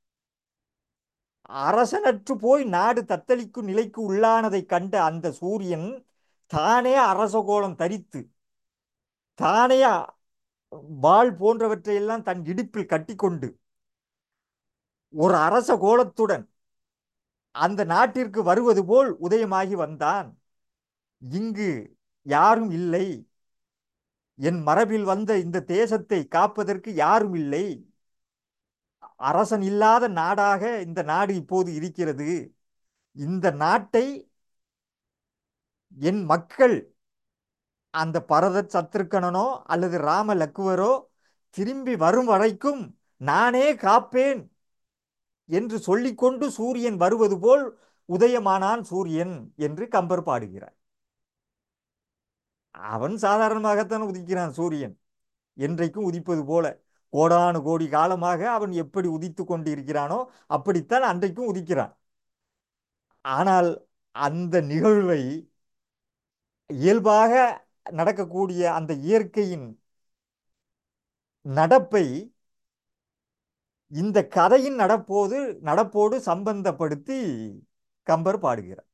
அரசனற்று போய் நாடு தத்தளிக்கும் நிலைக்கு உள்ளானதை கண்ட அந்த சூரியன் தானே அரசகோலம் தரித்து தானே வாள் போன்றவற்றையெல்லாம் தன் இடுப்பில் கட்டிக்கொண்டு ஒரு அரச கோலத்துடன் அந்த நாட்டிற்கு வருவது போல் உதயமாகி வந்தான் இங்கு யாரும் இல்லை என் மரபில் வந்த இந்த தேசத்தை காப்பதற்கு யாரும் இல்லை அரசன் இல்லாத நாடாக இந்த நாடு இப்போது இருக்கிறது இந்த நாட்டை என் மக்கள் அந்த பரத சத்ருக்கனனோ அல்லது ராம லக்குவரோ திரும்பி வரும் வரைக்கும் நானே காப்பேன் என்று சொல்லிக்கொண்டு சூரியன் வருவது போல் உதயமானான் சூரியன் என்று கம்பர் பாடுகிறார் அவன் சாதாரணமாகத்தான் உதிக்கிறான் சூரியன் என்றைக்கும் உதிப்பது போல கோடானு கோடி காலமாக அவன் எப்படி உதித்து கொண்டு இருக்கிறானோ அப்படித்தான் அன்றைக்கும் உதிக்கிறான் ஆனால் அந்த நிகழ்வை இயல்பாக நடக்கக்கூடிய அந்த இயற்கையின் நடப்பை இந்த கதையின் நடப்போது நடப்போடு சம்பந்தப்படுத்தி கம்பர் பாடுகிறார்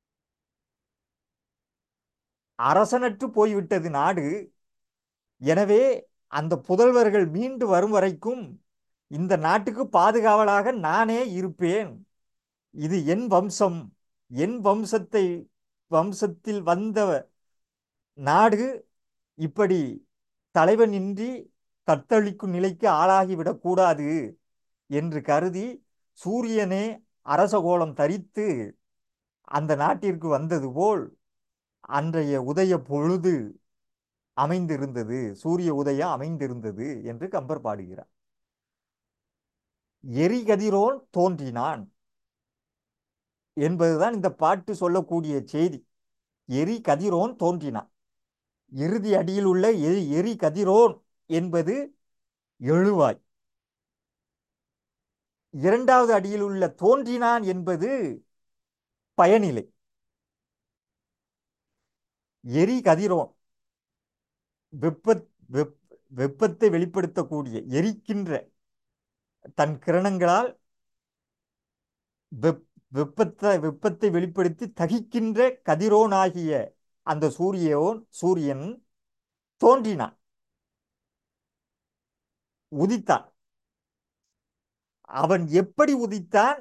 அரசனற்று போய்விட்டது நாடு எனவே அந்த புதல்வர்கள் மீண்டு வரும் வரைக்கும் இந்த நாட்டுக்கு பாதுகாவலாக நானே இருப்பேன் இது என் வம்சம் என் வம்சத்தை வம்சத்தில் வந்த நாடு இப்படி தலைவனின்றி தத்தளிக்கும் நிலைக்கு ஆளாகிவிடக் கூடாது என்று கருதி சூரியனே அரசகோலம் தரித்து அந்த நாட்டிற்கு வந்தது போல் அன்றைய உதய பொழுது அமைந்திருந்தது சூரிய உதயம் அமைந்திருந்தது என்று கம்பர் பாடுகிறார் எரிகதிரோன் தோன்றினான் என்பதுதான் இந்த பாட்டு சொல்லக்கூடிய செய்தி எரி கதிரோன் தோன்றினான் இறுதி அடியில் உள்ள எரி எரி கதிரோன் என்பது எழுவாய் இரண்டாவது அடியில் உள்ள தோன்றினான் என்பது பயனிலை எரி கதிரோன் வெப்ப வெப் வெப்பத்தை வெளிப்படுத்தக்கூடிய எரிக்கின்ற தன் கிரணங்களால் வெப் வெப்பத்தை வெப்பத்தை வெளிப்படுத்தி தகிக்கின்ற கதிரோனாகிய அந்த சூரியோன் சூரியன் தோன்றினான் உதித்தான் அவன் எப்படி உதித்தான்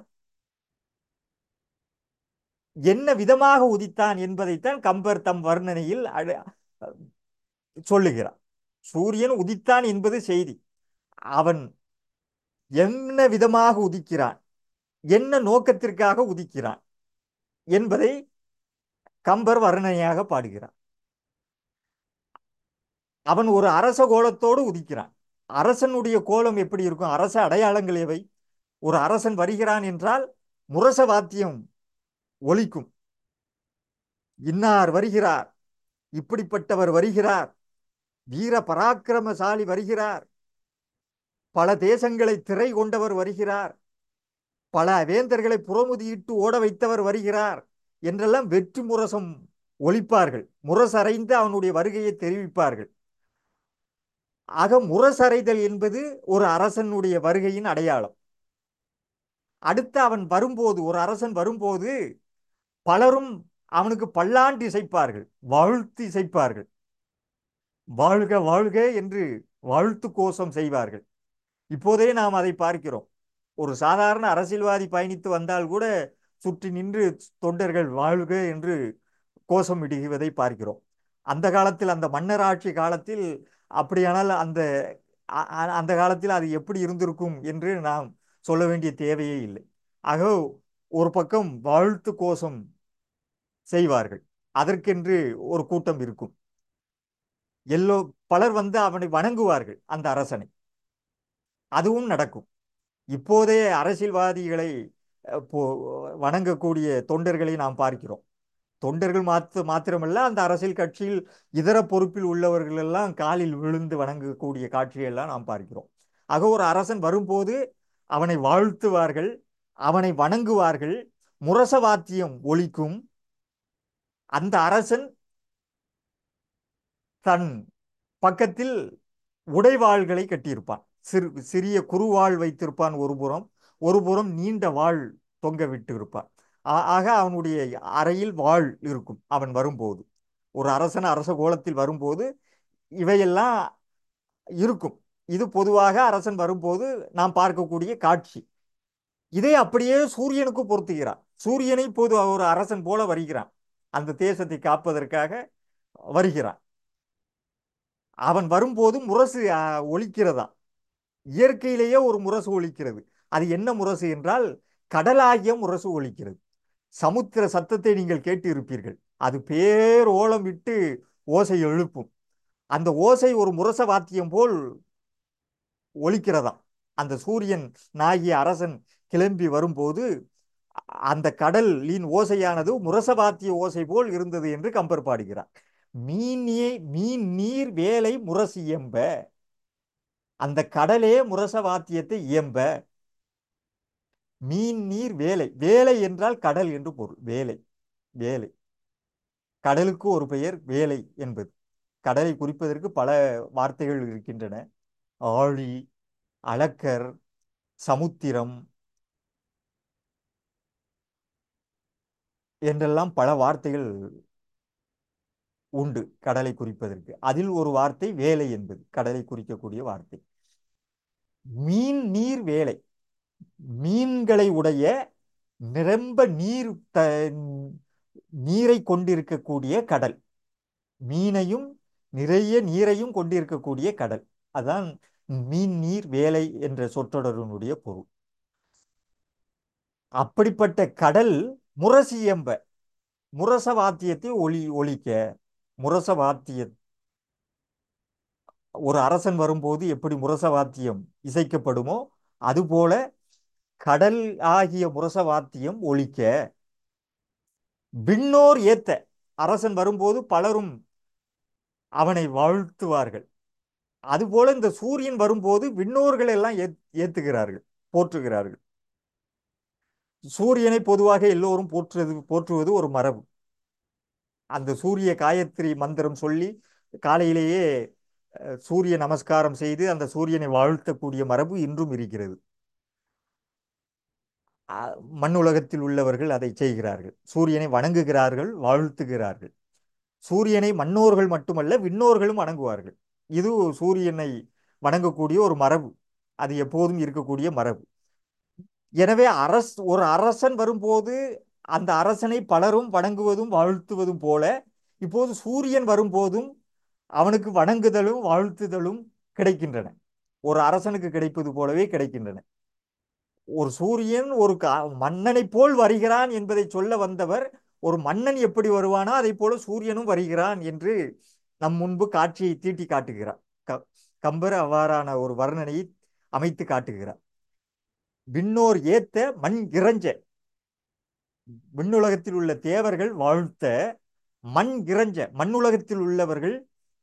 என்ன விதமாக உதித்தான் என்பதைத்தான் கம்பர் தம் வர்ணனையில் சொல்லுகிறார் சூரியன் உதித்தான் என்பது செய்தி அவன் என்ன விதமாக உதிக்கிறான் என்ன நோக்கத்திற்காக உதிக்கிறான் என்பதை கம்பர் வர்ணனையாக பாடுகிறான் அவன் ஒரு அரச கோலத்தோடு உதிக்கிறான் அரசனுடைய கோலம் எப்படி இருக்கும் அரச அடையாளங்கள் எவை ஒரு அரசன் வருகிறான் என்றால் முரச வாத்தியம் ஒலிக்கும் இன்னார் வருகிறார் இப்படிப்பட்டவர் வருகிறார் வீர பராக்கிரமசாலி வருகிறார் பல தேசங்களை திரை கொண்டவர் வருகிறார் பல வேந்தர்களை புறமுதியிட்டு ஓட வைத்தவர் வருகிறார் என்றெல்லாம் வெற்றி முரசம் ஒலிப்பார்கள் முரசறைந்து அவனுடைய வருகையை தெரிவிப்பார்கள் ஆக முரசறைதல் என்பது ஒரு அரசனுடைய வருகையின் அடையாளம் அடுத்து அவன் வரும்போது ஒரு அரசன் வரும்போது பலரும் அவனுக்கு பல்லாண்டு இசைப்பார்கள் வாழ்த்து இசைப்பார்கள் வாழ்க வாழ்க என்று வாழ்த்து கோஷம் செய்வார்கள் இப்போதே நாம் அதை பார்க்கிறோம் ஒரு சாதாரண அரசியல்வாதி பயணித்து வந்தால் கூட சுற்றி நின்று தொண்டர்கள் வாழ்க என்று கோஷம் இடுகுவதை பார்க்கிறோம் அந்த காலத்தில் அந்த மன்னராட்சி காலத்தில் அப்படியானால் அந்த அ- அ- அந்த காலத்தில் அது எப்படி இருந்திருக்கும் என்று நாம் சொல்ல வேண்டிய தேவையே இல்லை ஆக ஒரு பக்கம் வாழ்த்து கோஷம் செய்வார்கள் அதற்கென்று ஒரு கூட்டம் இருக்கும் எல்லோ பலர் வந்து அவனை வணங்குவார்கள் அந்த அரசனை அதுவும் நடக்கும் இப்போதைய அரசியல்வாதிகளை அஹ், போ- வணங்கக்கூடிய தொண்டர்களை நாம் பார்க்கிறோம் தொண்டர்கள் மாத்து மாத்திரமல்ல அந்த அரசியல் கட்சியில் இதர பொறுப்பில் உள்ளவர்கள் எல்லாம் காலில் விழுந்து வணங்கக்கூடிய காட்சியெல்லாம் நாம் பார்க்கிறோம் ஆக ஒரு அரசன் வரும்போது அவனை வாழ்த்துவார்கள் அவனை வணங்குவார்கள் முரச வாத்தியம் ஒலிக்கும் அந்த அரசன் தன் பக்கத்தில் உடைவாள்களை கட்டியிருப்பான் சிறு சிறிய குறுவாள் வைத்திருப்பான் ஒரு புறம் ஒரு புறம் நீண்ட வாள் தொங்க விட்டு இருப்பான் ஆ- ஆக அவனுடைய அறையில் வாள் இருக்கும் அவன் வரும்போது ஒரு அரசன் அரச கோலத்தில் வரும்போது இவையெல்லாம் இருக்கும் இது பொதுவாக அரசன் வரும்போது நாம் பார்க்கக்கூடிய காட்சி இதை அப்படியே சூரியனுக்கு பொருத்துகிறான் சூரியனை இப்போது ஒரு அரசன் போல வருகிறான் அந்த தேசத்தை காப்பதற்காக வருகிறான் அவன் வரும்போது முரசு ஆ, ஒலிக்கிறதா இயற்கையிலேயே ஒரு முரசு ஒலிக்கிறது அது என்ன முரசு என்றால் கடலாகிய முரசு ஒலிக்கிறது சமுத்திர சத்தத்தை நீங்கள் கேட்டு இருப்பீர்கள் அது பேர் ஓலம் விட்டு ஓசை எழுப்பும் அந்த ஓசை ஒரு முரச வாத்தியம் போல் ஒலிக்கிறதாம் அந்த சூரியன் நாகிய அரசன் கிளம்பி வரும்போது அ- அந்த கடலின் ஓசையானது முரசவாத்திய ஓசை போல் இருந்தது என்று கம்பர் பாடுகிறார் மீன் நீ- மீன் நீர் வேலை முரசு இயம்ப அந்த கடலே முரச வாத்தியத்தை இயம்ப மீன் நீர் வேலை வேலை என்றால் கடல் என்று பொருள் வேலை வேலை கடலுக்கு ஒரு பெயர் வேலை என்பது கடலை குறிப்பதற்கு பல வார்த்தைகள் இருக்கின்றன ஆழி அளக்கர் சமுத்திரம் என்றெல்லாம் பல வார்த்தைகள் உண்டு கடலை குறிப்பதற்கு அதில் ஒரு வார்த்தை வேலை என்பது கடலை குறிக்கக்கூடிய வார்த்தை மீன் நீர் வேலை மீன்களை உடைய நிரம்ப நீர் த நீரை கொண்டிருக்கக்கூடிய கடல் மீனையும் நிறைய நீரையும் கொண்டிருக்கக்கூடிய கடல் அதான் மீன் நீர் வேலை என்ற சொற்றொடரினுடைய பொருள் அப்படிப்பட்ட கடல் முரசியம்ப முரச வாத்தியத்தை ஒலி ஒலிக்க முரச வாத்திய ஒரு அரசன் வரும்போது எப்படி முரச வாத்தியம் இசைக்கப்படுமோ அதுபோல கடல் ஆகிய முரச வாத்தியம் ஒலிக்க விண்ணோர் ஏத்த அரசன் வரும்போது பலரும் அவனை வாழ்த்துவார்கள் அதுபோல இந்த சூரியன் வரும்போது விண்ணோர்கள் எல்லாம் ஏத் ஏத்துகிறார்கள் போற்றுகிறார்கள் சூரியனை பொதுவாக எல்லோரும் போற்றுவது போற்றுவது ஒரு மரபு அந்த சூரிய காயத்ரி மந்திரம் சொல்லி காலையிலேயே அஹ், சூரிய நமஸ்காரம் செய்து அந்த சூரியனை வாழ்த்தக்கூடிய மரபு இன்றும் இருக்கிறது அஹ், மண்ணுலகத்தில் உள்ளவர்கள் அதை செய்கிறார்கள் சூரியனை வணங்குகிறார்கள் வாழ்த்துகிறார்கள் சூரியனை மன்னோர்கள் மட்டுமல்ல விண்ணோர்களும் வணங்குவார்கள் இது சூரியனை வணங்கக்கூடிய ஒரு மரபு அது எப்போதும் இருக்கக்கூடிய மரபு எனவே அரஸ் ஒரு அரசன் வரும்போது அந்த அரசனை பலரும் வணங்குவதும் வாழ்த்துவதும் போல இப்போது சூரியன் வரும்போதும் அவனுக்கு வணங்குதலும் வாழ்த்துதலும் கிடைக்கின்றன ஒரு அரசனுக்கு கிடைப்பது போலவே கிடைக்கின்றன ஒரு சூரியன் ஒரு கா- மன்னனைப் போல் வருகிறான் என்பதை சொல்ல வந்தவர் ஒரு மன்னன் எப்படி வருவானோ அதை போல சூரியனும் வருகிறான் என்று நம் முன்பு காட்சியை தீட்டி காட்டுகிறார் க- கம்பர் அவ்வாறான ஒரு வர்ணனையை அமைத்து காட்டுகிறார் விண்ணோர் ஏத்த மண் இறைஞ்ச விண்ணுலகத்தில் உள்ள தேவர்கள் வாழ்த்த மண் இறைஞ்ச மண்ணுலகத்தில் உள்ளவர்கள்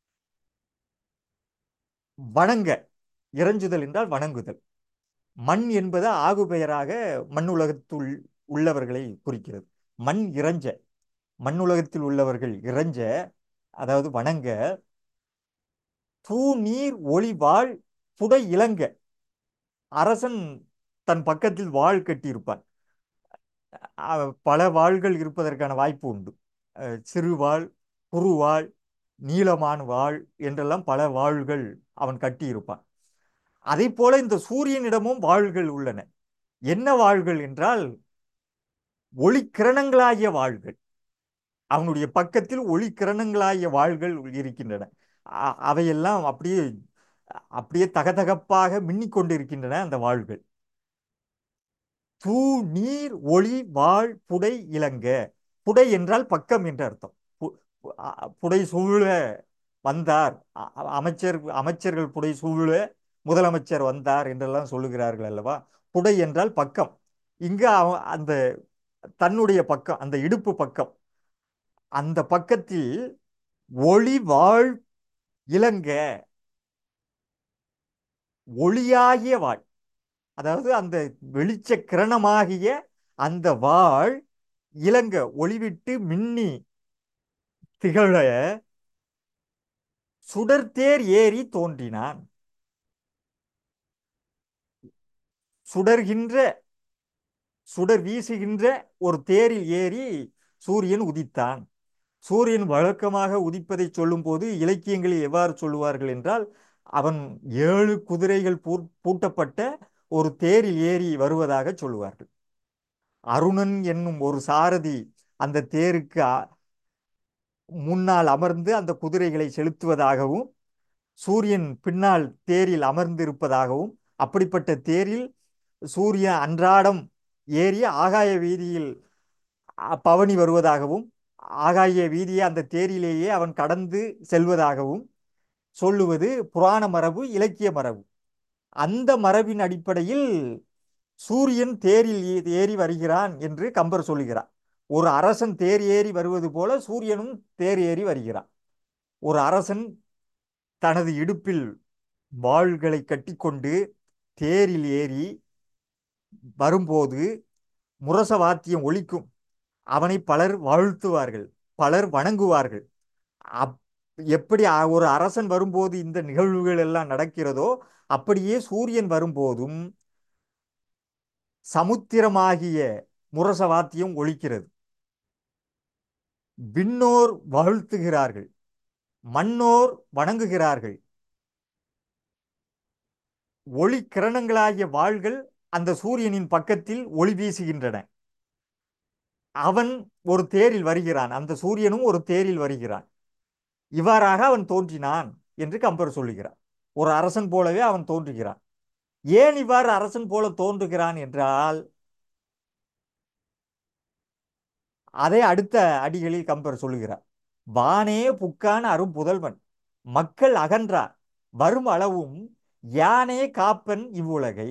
வணங்க இறைஞ்சுதல் என்றால் வணங்குதல் மண் என்பது ஆகு பெயராக மண்ணுலகத்துள் உள்ளவர்களை குறிக்கிறது மண் இறைஞ்ச மண்ணுலகத்தில் உள்ளவர்கள் இறைஞ்ச அதாவது வணங்க தூ நீர் ஒளி வாழ் புடை இளங்க அரசன் தன் பக்கத்தில் வாள் கட்டியிருப்பான் அஹ் பல வாள்கள் இருப்பதற்கான வாய்ப்பு உண்டு அஹ் சிறு வாள் குறுவாள் நீளமான வாள் என்றெல்லாம் பல வாள்கள் அவன் கட்டியிருப்பான் அதை போல இந்த சூரியனிடமும் வாள்கள் உள்ளன என்ன வாள்கள் என்றால் ஒளிக்கிரணங்களாகிய வாள்கள் அவனுடைய பக்கத்தில் ஒளிக்கிரணங்களாகிய வாள்கள் இருக்கின்றன அ- அவையெல்லாம் அப்படியே அப்படியே தகதகப்பாக மின்னிக் கொண்டிருக்கின்றன அந்த வாள்கள் தூ நீர் ஒளி வாழ் புடை இலங்க புடை என்றால் பக்கம் என்று அர்த்தம் பு- பு- அ- புடை சூழ வந்தார் அ- அ- அமைச்சர் அமைச்சர்கள் புடை சூழ முதலமைச்சர் வந்தார் என்றெல்லாம் சொல்லுகிறார்கள் அல்லவா புடை என்றால் பக்கம் இங்கு அவன் அந்த தன்னுடைய பக்கம் அந்த இடுப்பு பக்கம் அந்த பக்கத்தில் ஒளி வாழ் இலங்க ஒளியாகிய வாழ் அதாவது அந்த வெளிச்ச கிரணமாகிய அந்த வாள் இலங்க ஒளிவிட்டு மின்னி திகழ சுடர்தேர் ஏறி தோன்றினான் சுடர்கின்ற சுடர் வீசுகின்ற ஒரு தேரில் ஏறி சூரியன் உதித்தான் சூரியன் வழக்கமாக உதிப்பதை சொல்லும்போது இலக்கியங்களில் எவ்வாறு சொல்லுவார்கள் என்றால் அவன் ஏழு குதிரைகள் பூ பூட்டப்பட்ட ஒரு தேரில் ஏறி வருவதாக சொல்லுவார்கள் அருணன் என்னும் ஒரு சாரதி அந்த தேருக்கு அ- முன்னால் அமர்ந்து அந்த குதிரைகளை செலுத்துவதாகவும் சூரியன் பின்னால் தேரில் அமர்ந்திருப்பதாகவும் அப்படிப்பட்ட தேரில் சூரியன் அன்றாடம் ஏறி ஆகாய வீதியில் அ- பவனி வருவதாகவும் ஆகாய வீதியை அந்த தேரிலேயே அவன் கடந்து செல்வதாகவும் சொல்லுவது புராண மரபு இலக்கிய மரபு அந்த மரபின் அடிப்படையில் சூரியன் தேரில் ஏ- ஏறி வருகிறான் என்று கம்பர் சொல்லுகிறார் ஒரு அரசன் தேர் ஏறி வருவது போல சூரியனும் தேர் ஏறி வருகிறான் ஒரு அரசன் தனது இடுப்பில் வாள்களை கட்டிக்கொண்டு தேரில் ஏறி வரும்போது முரச வாத்தியம் ஒலிக்கும் அவனை பலர் வாழ்த்துவார்கள் பலர் வணங்குவார்கள் அப் எப்படி அ- ஒரு அரசன் வரும்போது இந்த நிகழ்வுகள் எல்லாம் நடக்கிறதோ அப்படியே சூரியன் வரும்போதும் சமுத்திரமாகிய முரச வாத்தியம் ஒலிக்கிறது விண்ணோர் வாழ்த்துகிறார்கள் மண்ணோர் வணங்குகிறார்கள் ஒளி கிரணங்களாகிய வாள்கள் அந்த சூரியனின் பக்கத்தில் ஒளி வீசுகின்றன அவன் ஒரு தேரில் வருகிறான் அந்த சூரியனும் ஒரு தேரில் வருகிறான் இவ்வாறாக அவன் தோன்றினான் என்று கம்பர் சொல்லுகிறார் ஒரு அரசன் போலவே அவன் தோன்றுகிறான் ஏன் இவ்வாறு அரசன் போல தோன்றுகிறான் என்றால் அதை அடுத்த அடிகளில் கம்பர் சொல்லுகிறார் வானே புக்கான அரும் புதல்வன் மக்கள் அகன்றார் வரும் அளவும் யானே காப்பன் இவ்வுலகை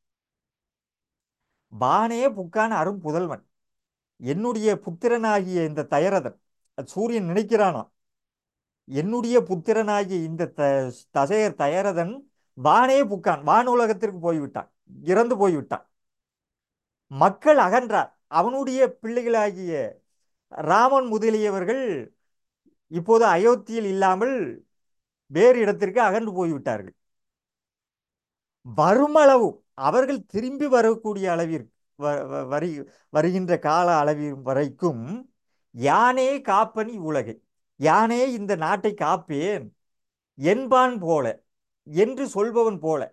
வானே புக்கான அரும் புதல்வன் என்னுடைய புத்திரனாகிய இந்த தயரதன் சூரியன் நினைக்கிறானாம் என்னுடைய புத்திரனாகிய இந்த த தசையர் தயரதன் வானே புக்கான் வானுலகத்திற்கு போய்விட்டான் இறந்து போய்விட்டான் மக்கள் அகன்றார் அவனுடைய பிள்ளைகளாகிய ராமன் முதலியவர்கள் இப்போது அயோத்தியில் இல்லாமல் வேறு இடத்திற்கு அகன்று போய்விட்டார்கள் வருமளவும் அவர்கள் திரும்பி வரக்கூடிய அளவிற்கு வ- வ- வரி வருகின்ற கால அளவின் வரைக்கும் யானே காப்பனி உலகை யானே இந்த நாட்டை காப்பேன் என்பான் போல என்று சொல்பவன் போல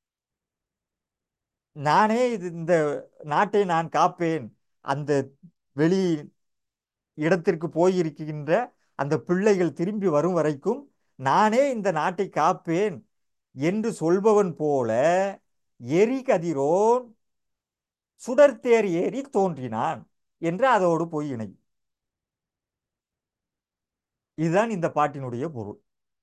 நானே இது இந்த நாட்டை நான் காப்பேன் அந்த வெளி இடத்திற்கு போயிருக்கின்ற அந்த பிள்ளைகள் திரும்பி வரும் வரைக்கும் நானே இந்த நாட்டை காப்பேன் என்று சொல்பவன் போல எரி கதிரோன் சுடர்த்தேர் ஏறி தோன்றினான் என்று அதோடு போய் இணை இதுதான் இந்த பாட்டினுடைய பொருள்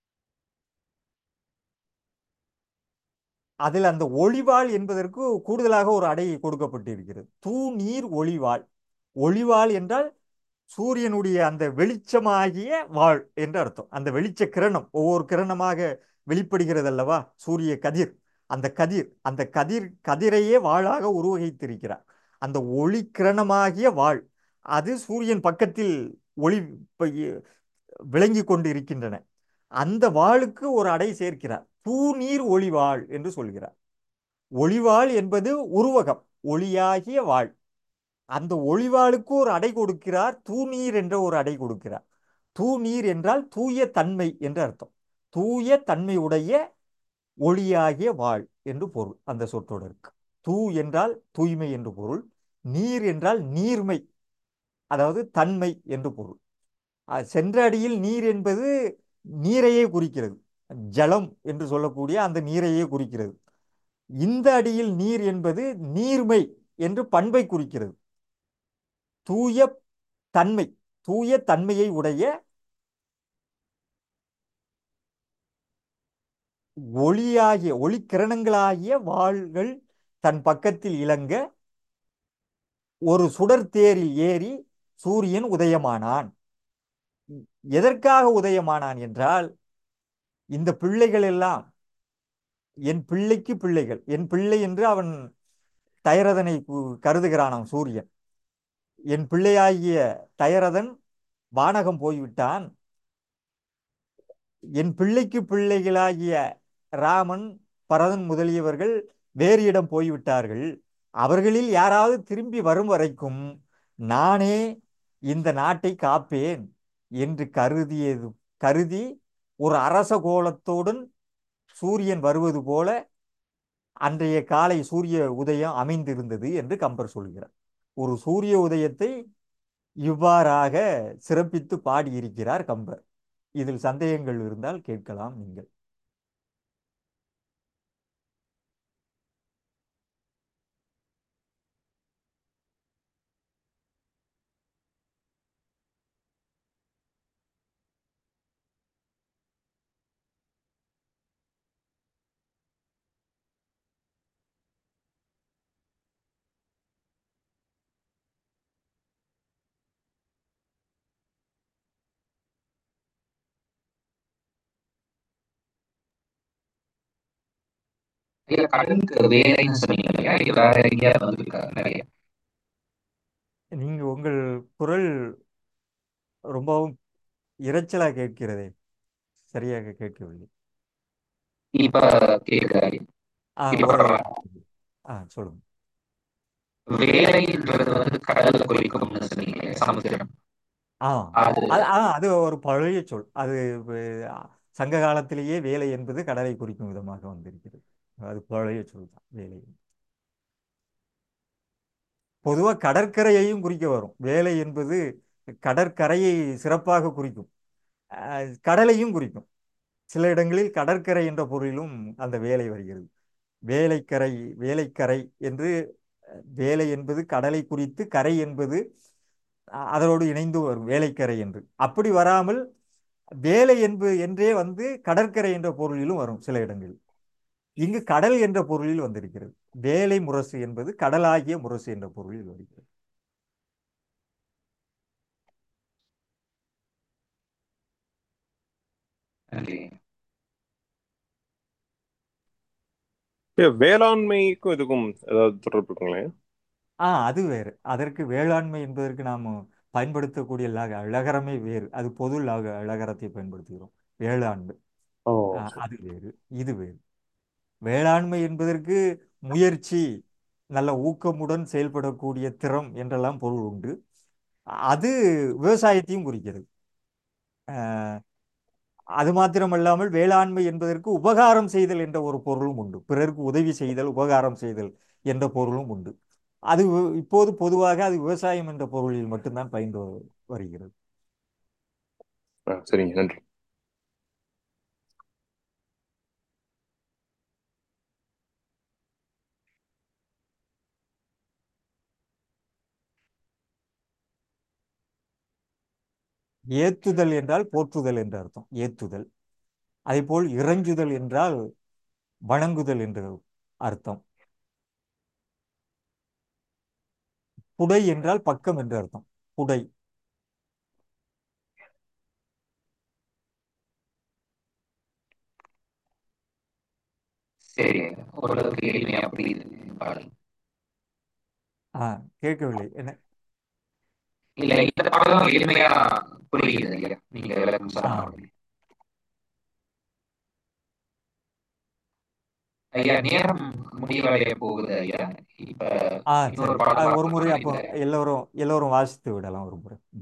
அதில் அந்த ஒளிவாள் என்பதற்கு கூடுதலாக ஒரு அடை கொடுக்கப்பட்டிருக்கிறது தூ நீர் ஒளிவாள் ஒளிவாள் என்றால் சூரியனுடைய அந்த வெளிச்சமாகிய வாழ் என்று அர்த்தம் அந்த வெளிச்ச கிரணம் ஒவ்வொரு கிரணமாக வெளிப்படுகிறது அல்லவா சூரிய கதிர் அந்த கதிர் அந்த கதிர் கதிரையே வாளாக உருவகித்திருக்கிறார் அந்த ஒளி கிரணமாகிய வாழ் அது சூரியன் பக்கத்தில் ஒளி விளங்கி கொண்டு இருக்கின்றன அந்த வாளுக்கு ஒரு அடை சேர்க்கிறார் தூநீர் ஒளிவாள் என்று சொல்கிறார் ஒளிவாள் என்பது உருவகம் ஒளியாகிய வாழ் அந்த ஒளிவாளுக்கு ஒரு அடை கொடுக்கிறார் தூநீர் என்ற ஒரு அடை கொடுக்கிறார் தூநீர் என்றால் தூய தன்மை என்று அர்த்தம் தூய தன்மை உடைய ஒளியாகிய வாழ் என்று பொருள் அந்த சொற்றொடருக்கு தூ என்றால் தூய்மை என்று பொருள் நீர் என்றால் நீர்மை அதாவது தன்மை என்று பொருள் அஹ் சென்ற அடியில் நீர் என்பது நீரையே குறிக்கிறது ஜலம் என்று சொல்லக்கூடிய அந்த நீரையே குறிக்கிறது இந்த அடியில் நீர் என்பது நீர்மை என்று பண்பை குறிக்கிறது தூய தன்மை தூய தன்மையை உடைய ஒளியாகிய ஒளிக்கிரணங்களாகிய வாள்கள் தன் பக்கத்தில் இலங்க ஒரு சுடர் தேரில் ஏறி சூரியன் உதயமானான் எதற்காக உதயமானான் என்றால் இந்த பிள்ளைகள் எல்லாம் என் பிள்ளைக்கு பிள்ளைகள் என் பிள்ளை என்று அவன் தயரதனை கு- கருதுகிறானாம் சூரியன் என் பிள்ளையாகிய தயரதன் வானகம் போய்விட்டான் என் பிள்ளைக்கு பிள்ளைகளாகிய ராமன் பரதன் முதலியவர்கள் வேறு இடம் போய்விட்டார்கள் அவர்களில் யாராவது திரும்பி வரும் வரைக்கும் நானே இந்த நாட்டை காப்பேன் என்று கருதியது கருதி ஒரு அரச கோலத்துடன் சூரியன் வருவது போல அன்றைய காலை சூரிய உதயம் அமைந்திருந்தது என்று கம்பர் சொல்கிறார் ஒரு சூரிய உதயத்தை இவ்வாறாக சிறப்பித்து பாடியிருக்கிறார் கம்பர் இதில் சந்தேகங்கள் இருந்தால் கேட்கலாம் நீங்கள் ஐயா கடலுக்கு வேலைன்னு சொன்னீங்க இல்லையா இது வேற எங்கேயாவது வந்திருக்கா நிறைய நீங்க உங்கள் குரல் ரொம்பவும் இரைச்சலா கேட்கிறதே சரியாக கேட்கவில்லை இப்ப கேக்குறாரு ஆ இப்ப ஓரளவு பரவாயில்ல. கேட்குது. ஆ சொல்லுங்க வேலைன்றது வந்து கடல்ல குறிக்கும்னு சொன்னீங்க சமுத்திரம் ஆ அது அது ஆ அது ஒரு பழைய சொல் அது வே- சங்க காலத்திலேயே வேலை என்பது கடலை குறிக்கும் விதமாக வந்திருக்கிறது அது பழைய சொல் தான் வேலை பொதுவாக கடற்கரையையும் குறிக்க வரும் வேலை என்பது கடற்கரையை சிறப்பாக குறிக்கும் அஹ், கடலையும் குறிக்கும் சில இடங்களில் கடற்கரை என்ற பொருளிலும் அந்த வேலை வருகிறது வேலைக்கரை வேலைக்கரை என்று அஹ், வேலை என்பது கடலை குறித்து கரை என்பது அஹ், அதனோடு இணைந்து வரும் வேலைக்கரை என்று அப்படி வராமல் வேலை என்பது என்றே வந்து கடற்கரை என்ற பொருளிலும் வரும் சில இடங்களில் இங்கு கடல் என்ற பொருளில் வந்திருக்கிறது வேலை முரசு என்பது கடலாகிய முரசு என்ற பொருளில் வருகிறது நன்றி ஏ, வேளாண்மைக்கும் இதுக்கும் ஏதாவது தொடர்பு இருக்குங்களே ஆ அது வேறு அதற்கு வேளாண்மை என்பதற்கு நாம் பயன்படுத்தக்கூடிய லக லகரமே வேறு அது பொது லக லகரத்தை பயன்படுத்துகிறோம் வேளாண்மை ஓ ஆ, சரி. அது வேறு இது வேறு வேளாண்மை என்பதற்கு முயற்சி நல்ல ஊக்கமுடன் செயல்படக்கூடிய திறம் என்றெல்லாம் பொருள் உண்டு அது விவசாயத்தையும் குறிக்கிறது ஆஹ், அது மாத்திரமல்லாமல் வேளாண்மை என்பதற்கு உபகாரம் செய்தல் என்ற ஒரு பொருளும் உண்டு பிறருக்கு உதவி செய்தல் உபகாரம் செய்தல் என்ற பொருளும் உண்டு அது வி- இப்போது பொதுவாக அது விவசாயம் என்ற பொருளில் மட்டும்தான் பயின்று வருகிறது ஆ, சரிங்க நன்றி ஏத்துதல் என்றால் போற்றுதல் என்று அர்த்தம் ஏத்துதல் அதேபோல் இறைஞ்சுதல் என்றால் வணங்குதல் என்று அர்த்தம் புடை என்றால் பக்கம் என்று அர்த்தம் புடை சரி ஓரளவுக்கு எளிமையா புரியுது பாடல் ஆ கேட்கவில்லை என்ன இல்ல இந்த பாடலும் எளிமையா புரியுது இல்லையா நீங்க விளக்கம் ஆ சொன்ன உடனே ஐயா நேரம் முடிவடைய போகுது ஐயா இப்ப ஆ இன்னொரு சரி பாடல் ஆ, ஒரு முறை பார்க்கணும்னு அப்போ நினைக்கிறேன் எல்லோரும் எல்லோரும் வாசித்து விடலாம் ஒரு முறை ம்.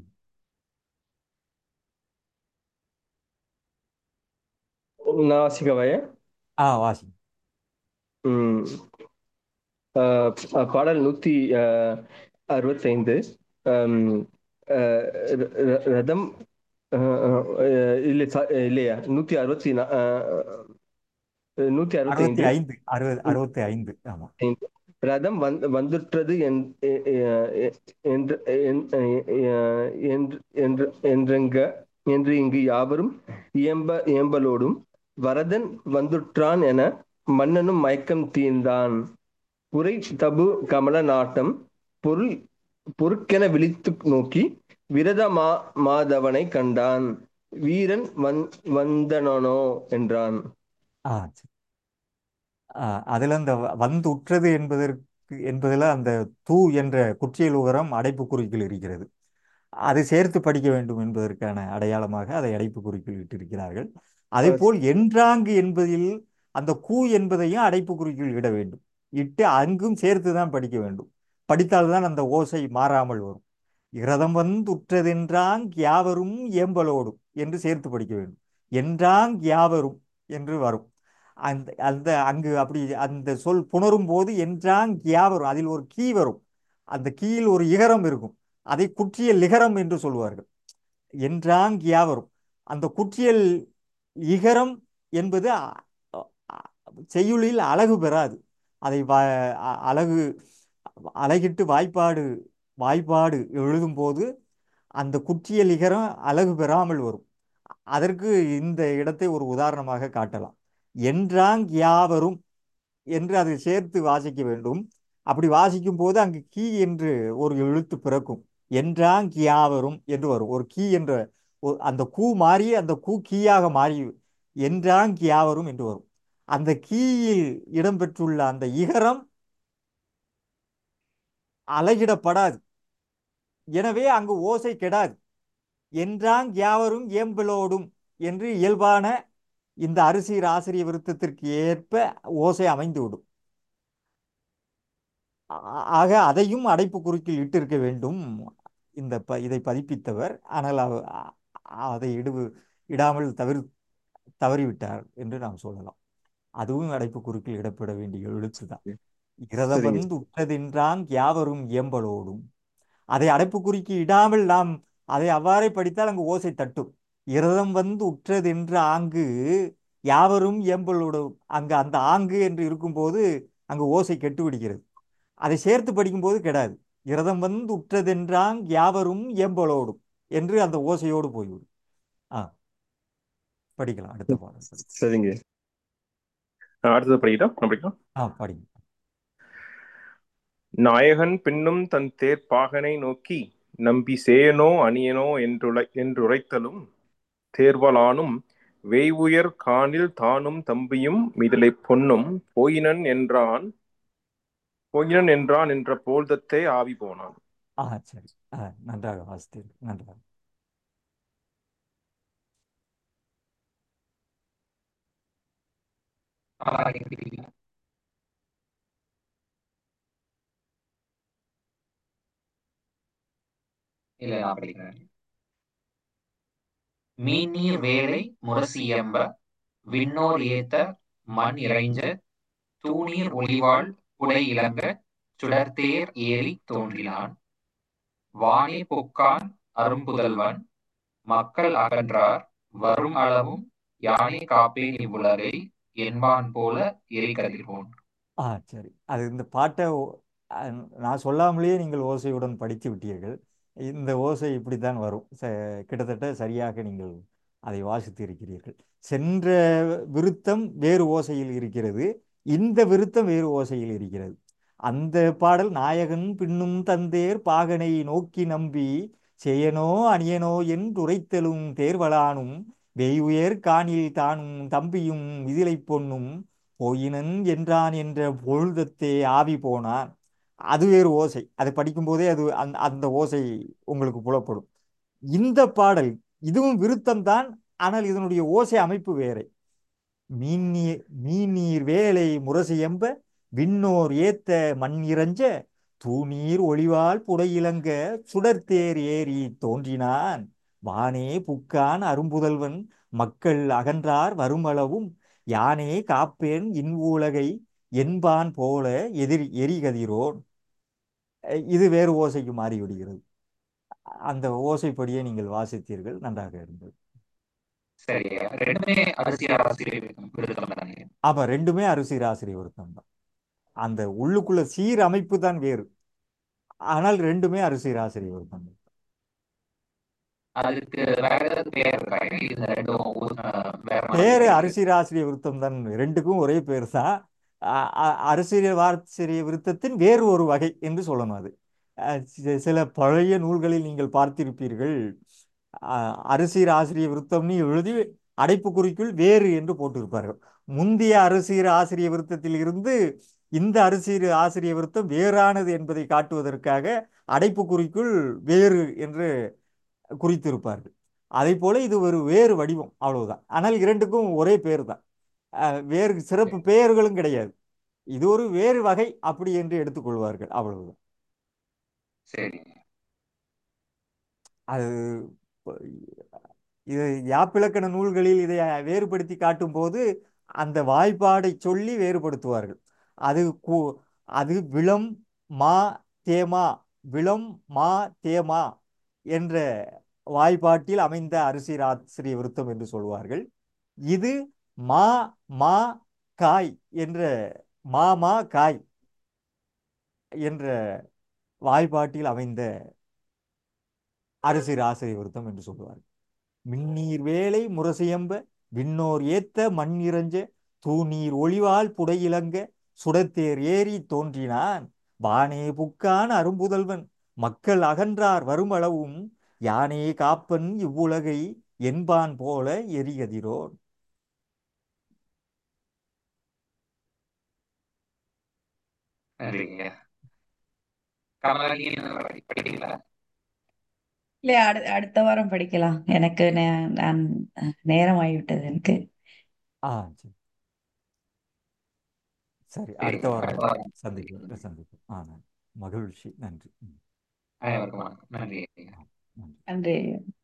நான் வாசிக்கவாயா ஆ வாசி ம் அஹ் அஹ் பாடல் நூத்தி அஹ், அறுபத்தைந்து அம், அஹ், ர- ர- ரதம் அஹ், அஹ், இல்லை சா- இல்லையா நூத்தி அறுபத்தி நா- அஹ், நூத்தி அறுபத்தி அறுபத்தைந்து ஐந்து அறுபது அறுபத்தி ஐந்து ஆமா ரதம் வந்து வந்துற்றது என்- எ- எ- என்று என்- எ- என்று- என்று- என்றெங்க என்று இங்கு யாவரும் இயம்ப இயம்பலோடும் வரதன் வந்துற்றான் என மன்னனும் மயக்கம் தீர்ந்தான் புரை தபு கமல நாட்டம் பொருள் பொறுக்கென விழித்து நோக்கி விரத மா மாதவனை கண்டான் வீரன் வந் வந்தனனோ என்றான் ஆ சரி. ஆ, அதுல அந்த வ- வந்து உற்றது என்பதற்கு என்பதில் அந்த தூ என்ற குற்றியல் உகரம் அடைப்பு குறிக்குள் இருக்கிறது அதை சேர்த்து படிக்க வேண்டும் என்பதற்கான அடையாளமாக அதை அடைப்பு குறிக்குள் இட்டிருக்கிறார்கள் அதே போல் என்றாங்கு என்பதில் அந்த கூ என்பதையும் அடைப்பு குறிக்குள் இட வேண்டும் இட்டு அங்கும் சேர்த்து தான் படிக்க வேண்டும் படித்தால்தான் அந்த ஓசை மாறாமல் வரும் இரதம் வந்து உற்றதென்றாங் யாவரும் ஏம்பலோடும் என்று சேர்த்து படிக்க வேண்டும் என்றாங் யாவரும் என்று வரும் அந்த அந்த அங்கு அப்படி அந்த சொல் புணரும் போது என்றாங் யாவரும் அதில் ஒரு கீ வரும் அந்த கீயில் ஒரு இகரம் இருக்கும் அதை குற்றிய லிகரம் என்று சொல்வார்கள் என்றாங் யாவரும் அந்த குற்றியல் இகரம் என்பது அ- அ- செய்யுளில் அழகு பெறாது அதை வ- அ- அழகு அழகிட்டு வாய்ப்பாடு வாய்ப்பாடு எழுதும்போது அந்த குற்றியல் இகரம் அழகு பெறாமல் வரும் அதற்கு இந்த இடத்தை ஒரு உதாரணமாக காட்டலாம் என்றாங் யாவரும் என்று அதை சேர்த்து வாசிக்க வேண்டும் அப்படி வாசிக்கும் போது அங்கு கீ என்று ஒரு எழுத்து பிறக்கும் என்றாங் யாவரும் என்று வரும் ஒரு கீ என்ற ஒ- அந்த கூ மாறி அந்த கூ கீயாக மாறி என்றாங் யாவரும் என்று வரும் அந்த கீயில் இடம்பெற்றுள்ள அந்த இகரம் அலகிடப்படாது எனவே அங்கு ஓசை கெடாது என்றாங் யாவரும் ஏம்பலோடும் என்று இயல்பான இந்த அரிசியர் ஆசிரிய விருத்தத்திற்கு ஏற்ப ஓசை அமைந்துவிடும் ஆ- ஆக அதையும் அடைப்பு குறுக்கில் இட்டிருக்க வேண்டும் இந்த ப இதை பதிப்பித்தவர் ஆனால் அவ- அ- அதை இடு இடாமல் தவிர தவறிவிட்டார் என்று நாம் சொல்லலாம் அதுவும் அடைப்பு குறுக்கில் இடப்பட வேண்டிய எழுத்து தான் இரதம் சரிங்க வந்து உற்றதென்றாங் யாவரும் இயம்பலோடும் அதை அடைப்புக்குறிக்கு இடாமல் நாம் அதை அவ்வாறே படித்தால் அங்கு ஓசை தட்டும் இரதம் வந்து உற்றதென்ற ஆங்கு யாவரும் இயம்பலோடும் அங்கு அந்த ஆங்கு என்று இருக்கும்போது அங்கு ஓசை கெட்டு விடுகிறது அதை சேர்த்து படிக்கும்போது கெடாது இரதம் வந்து உற்றதென்றாங் யாவரும் இயம்பலோடும் என்று அந்த ஓசையோடு போய்விடும் ஆ படிக்கலாம் அடுத்த பாடல் படிக்கலாம் சரிங்க அஹ் அடுத்தது படிக்கிட்டோம் நான் படிக்கலாம் ஆ படிங்க நாயகன் பின்னும் தன் தேர் பாகனை நோக்கி நம்பி சேயனோ அணியனோ என்றுரை என்றுரைத்தலும் தேர்வலானும் வேய்வுயர் காணில் தானும் தம்பியும் மிதிலை பொன்னும் போயினன் என்றான் போயினன் என்றான் என்ற போல்தத்தே ஆவி போனான் ஆ சரி ஆ நன்றாக வாசித்தீர்கள் நன்றாக இல்ல நான் படிக்கிறேன் மீநீர் வேலை முரசியம்ப விண்ணோர் ஏத்த மண் இறைஞ்ச தூணீர் ஒளிவாள் புடை இளங்க சுடர்தேர் ஏறி தோன்றினான் வானே பொக்கான் அரும்புதல்வன் மக்கள் அகன்றார் வரும் அளவும் யானே காப்பேன் இவ்வுலகை என்பான் போல எரிகதிர்கோன் ஆ சரி அது இந்த பாட்டை ஓ- அ, நான் சொல்லாமலேயே நீங்கள் ஓசையுடன் படித்து விட்டீர்கள் இந்த ஓசை இப்படித்தான் வரும் ச கிட்டத்தட்ட சரியாக நீங்கள் அதை வாசித்து இருக்கிறீர்கள் சென்ற விருத்தம் வேறு ஓசையில் இருக்கிறது இந்த விருத்தம் வேறு ஓசையில் இருக்கிறது அந்த பாடல் நாயகன் பின்னும் தந்தேர் பாகனை நோக்கி நம்பி செய்யனோ அணியனோ என்றுரைத்தலும் தேர்வலானும் வெய்யுயர் காணில் தானும் தம்பியும் மிதிலை பொன்னும் போயினன் என்றான் என்ற பொழுதத்தே ஆவி போனான் அது வேறு ஓசை அதை படிக்கும்போதே அது அந்த அந்த ஓசை உங்களுக்கு புலப்படும் இந்த பாடல் இதுவும் விருத்தம்தான் ஆனால் இதனுடைய ஓசை அமைப்பு வேறு மீன்னீர் மீநீர் வேலை முரசையெம்ப விண்ணோர் ஏத்த மண் இறஞ்ச தூநீர் ஒளிவால் புடையிலங்க சுடர்த்தேர் ஏறி தோன்றினான் வானே புக்கான் அரும்புதல்வன் மக்கள் அகன்றார் வருமளவும் யானே காப்பேன் இன்ஊலகை என்பான் போல எதிர் எரிகதிரோன் அஹ் இது வேறு ஓசைக்கு மாறிவிடுகிறது அந்த ஓசைப்படியே நீங்கள் வாசித்தீர்கள் நன்றாக இருந்தது சரி ரெண்டுமே அரசியல் ஆசிரியர் விருதுகள் தானே ஆமா ரெண்டுமே அரிசி ஆசிரியர் ஒருத்தம் தான் அந்த உள்ளுக்குள்ள சீர் அமைப்பு தான் வேறு ஆனால் ரெண்டுமே அரிசி ஆசிரியர் ஒருத்தம் தான் அதுக்கு வேற ஏதாவது பேர் இருக்கா இந்த ரெண்டும் ஊ- அஹ் வேற மாதிரி பேரு இருக்கு. அரசியல் ஆசிரியர் விருத்தம் தான் ரெண்டுக்கும் ஒரே பேர் தான் அ- அ- அரசியல் ஆசிரிய விருத்தத்தின் வேறு ஒரு வகை என்று சொல்லணும் அது அஹ் சி- சில பழைய நூல்களில் நீங்கள் பார்த்திருப்பீர்கள் அஹ் அரசியல் ஆசிரிய விருத்தம்னு எழுதி அடைப்புக்குறிக்குள் வேறு என்று போட்டிருப்பார்கள் முந்தைய அரசியல் ஆசிரிய விருத்தத்தில் இருந்து இந்த அரசியல் ஆசிரிய விருத்தம் வேறானது என்பதை காட்டுவதற்காக அடைப்புக்குறிக்குள் வேறு என்று குறித்திருப்பார்கள் அதே போல இது ஒரு வேறு வடிவம் அவ்வளவுதான் ஆனால் இரண்டுக்கும் ஒரே பேர் தான் அஹ் வேறு சிறப்பு பெயர்களும் கிடையாது இது ஒரு வேறு வகை அப்படி என்று எடுத்துக்கொள்வார்கள் அவ்வளவுதான் சரி அது ப- இது யாப்பிலக்கண நூல்களில் இதை வேறுபடுத்தி காட்டும்போது அந்த வாய்ப்பாடை சொல்லி வேறுபடுத்துவார்கள் அது கு அது விளம் மா தேமா விளம் மா தேமா என்ற வாய்ப்பாட்டில் அமைந்த அரிசி ஆசிரிய விருத்தம் என்று சொல்வார்கள் இது மா மா காய் என்ற மாமா காய் என்ற வாய்ப்பாட்டில் அமைந்த அரசியல் ஆசிரிய விருத்தம் என்று சொல்வார்கள் மின்னீர் வேலை முரசையம்ப விண்ணோர் ஏத்த மண் இறஞ்ச தூநீர் ஒளிவால் புடையிலங்க சுடத்தேர் ஏறி தோன்றினான் வானே புக்கான் அரும்புதல்வன் மக்கள் அகன்றார் வருமளவும் யானே காப்பன் இவ்வுலகை என்பான் போல எரிகதிரோன் நன்றிங்க கமலா நீ என்ன படி- படிக்கிறீங்களா இல்ல அடு அடுத்த வாரம் படிக்கலாம் எனக்கு நே- நான் நேரம் ஆகிவிட்டது எனக்கு ஆ சரி சரி சரி அடுத்த வாரம் அடுத்த வாரம் சந்திப்போம் சந்திப்போம் ஆ நன்றி. மகிழ்ச்சி நன்றி ம், அனைவருக்கும் வணக்கம் நன்றி ஆ, நன்றி நன்றி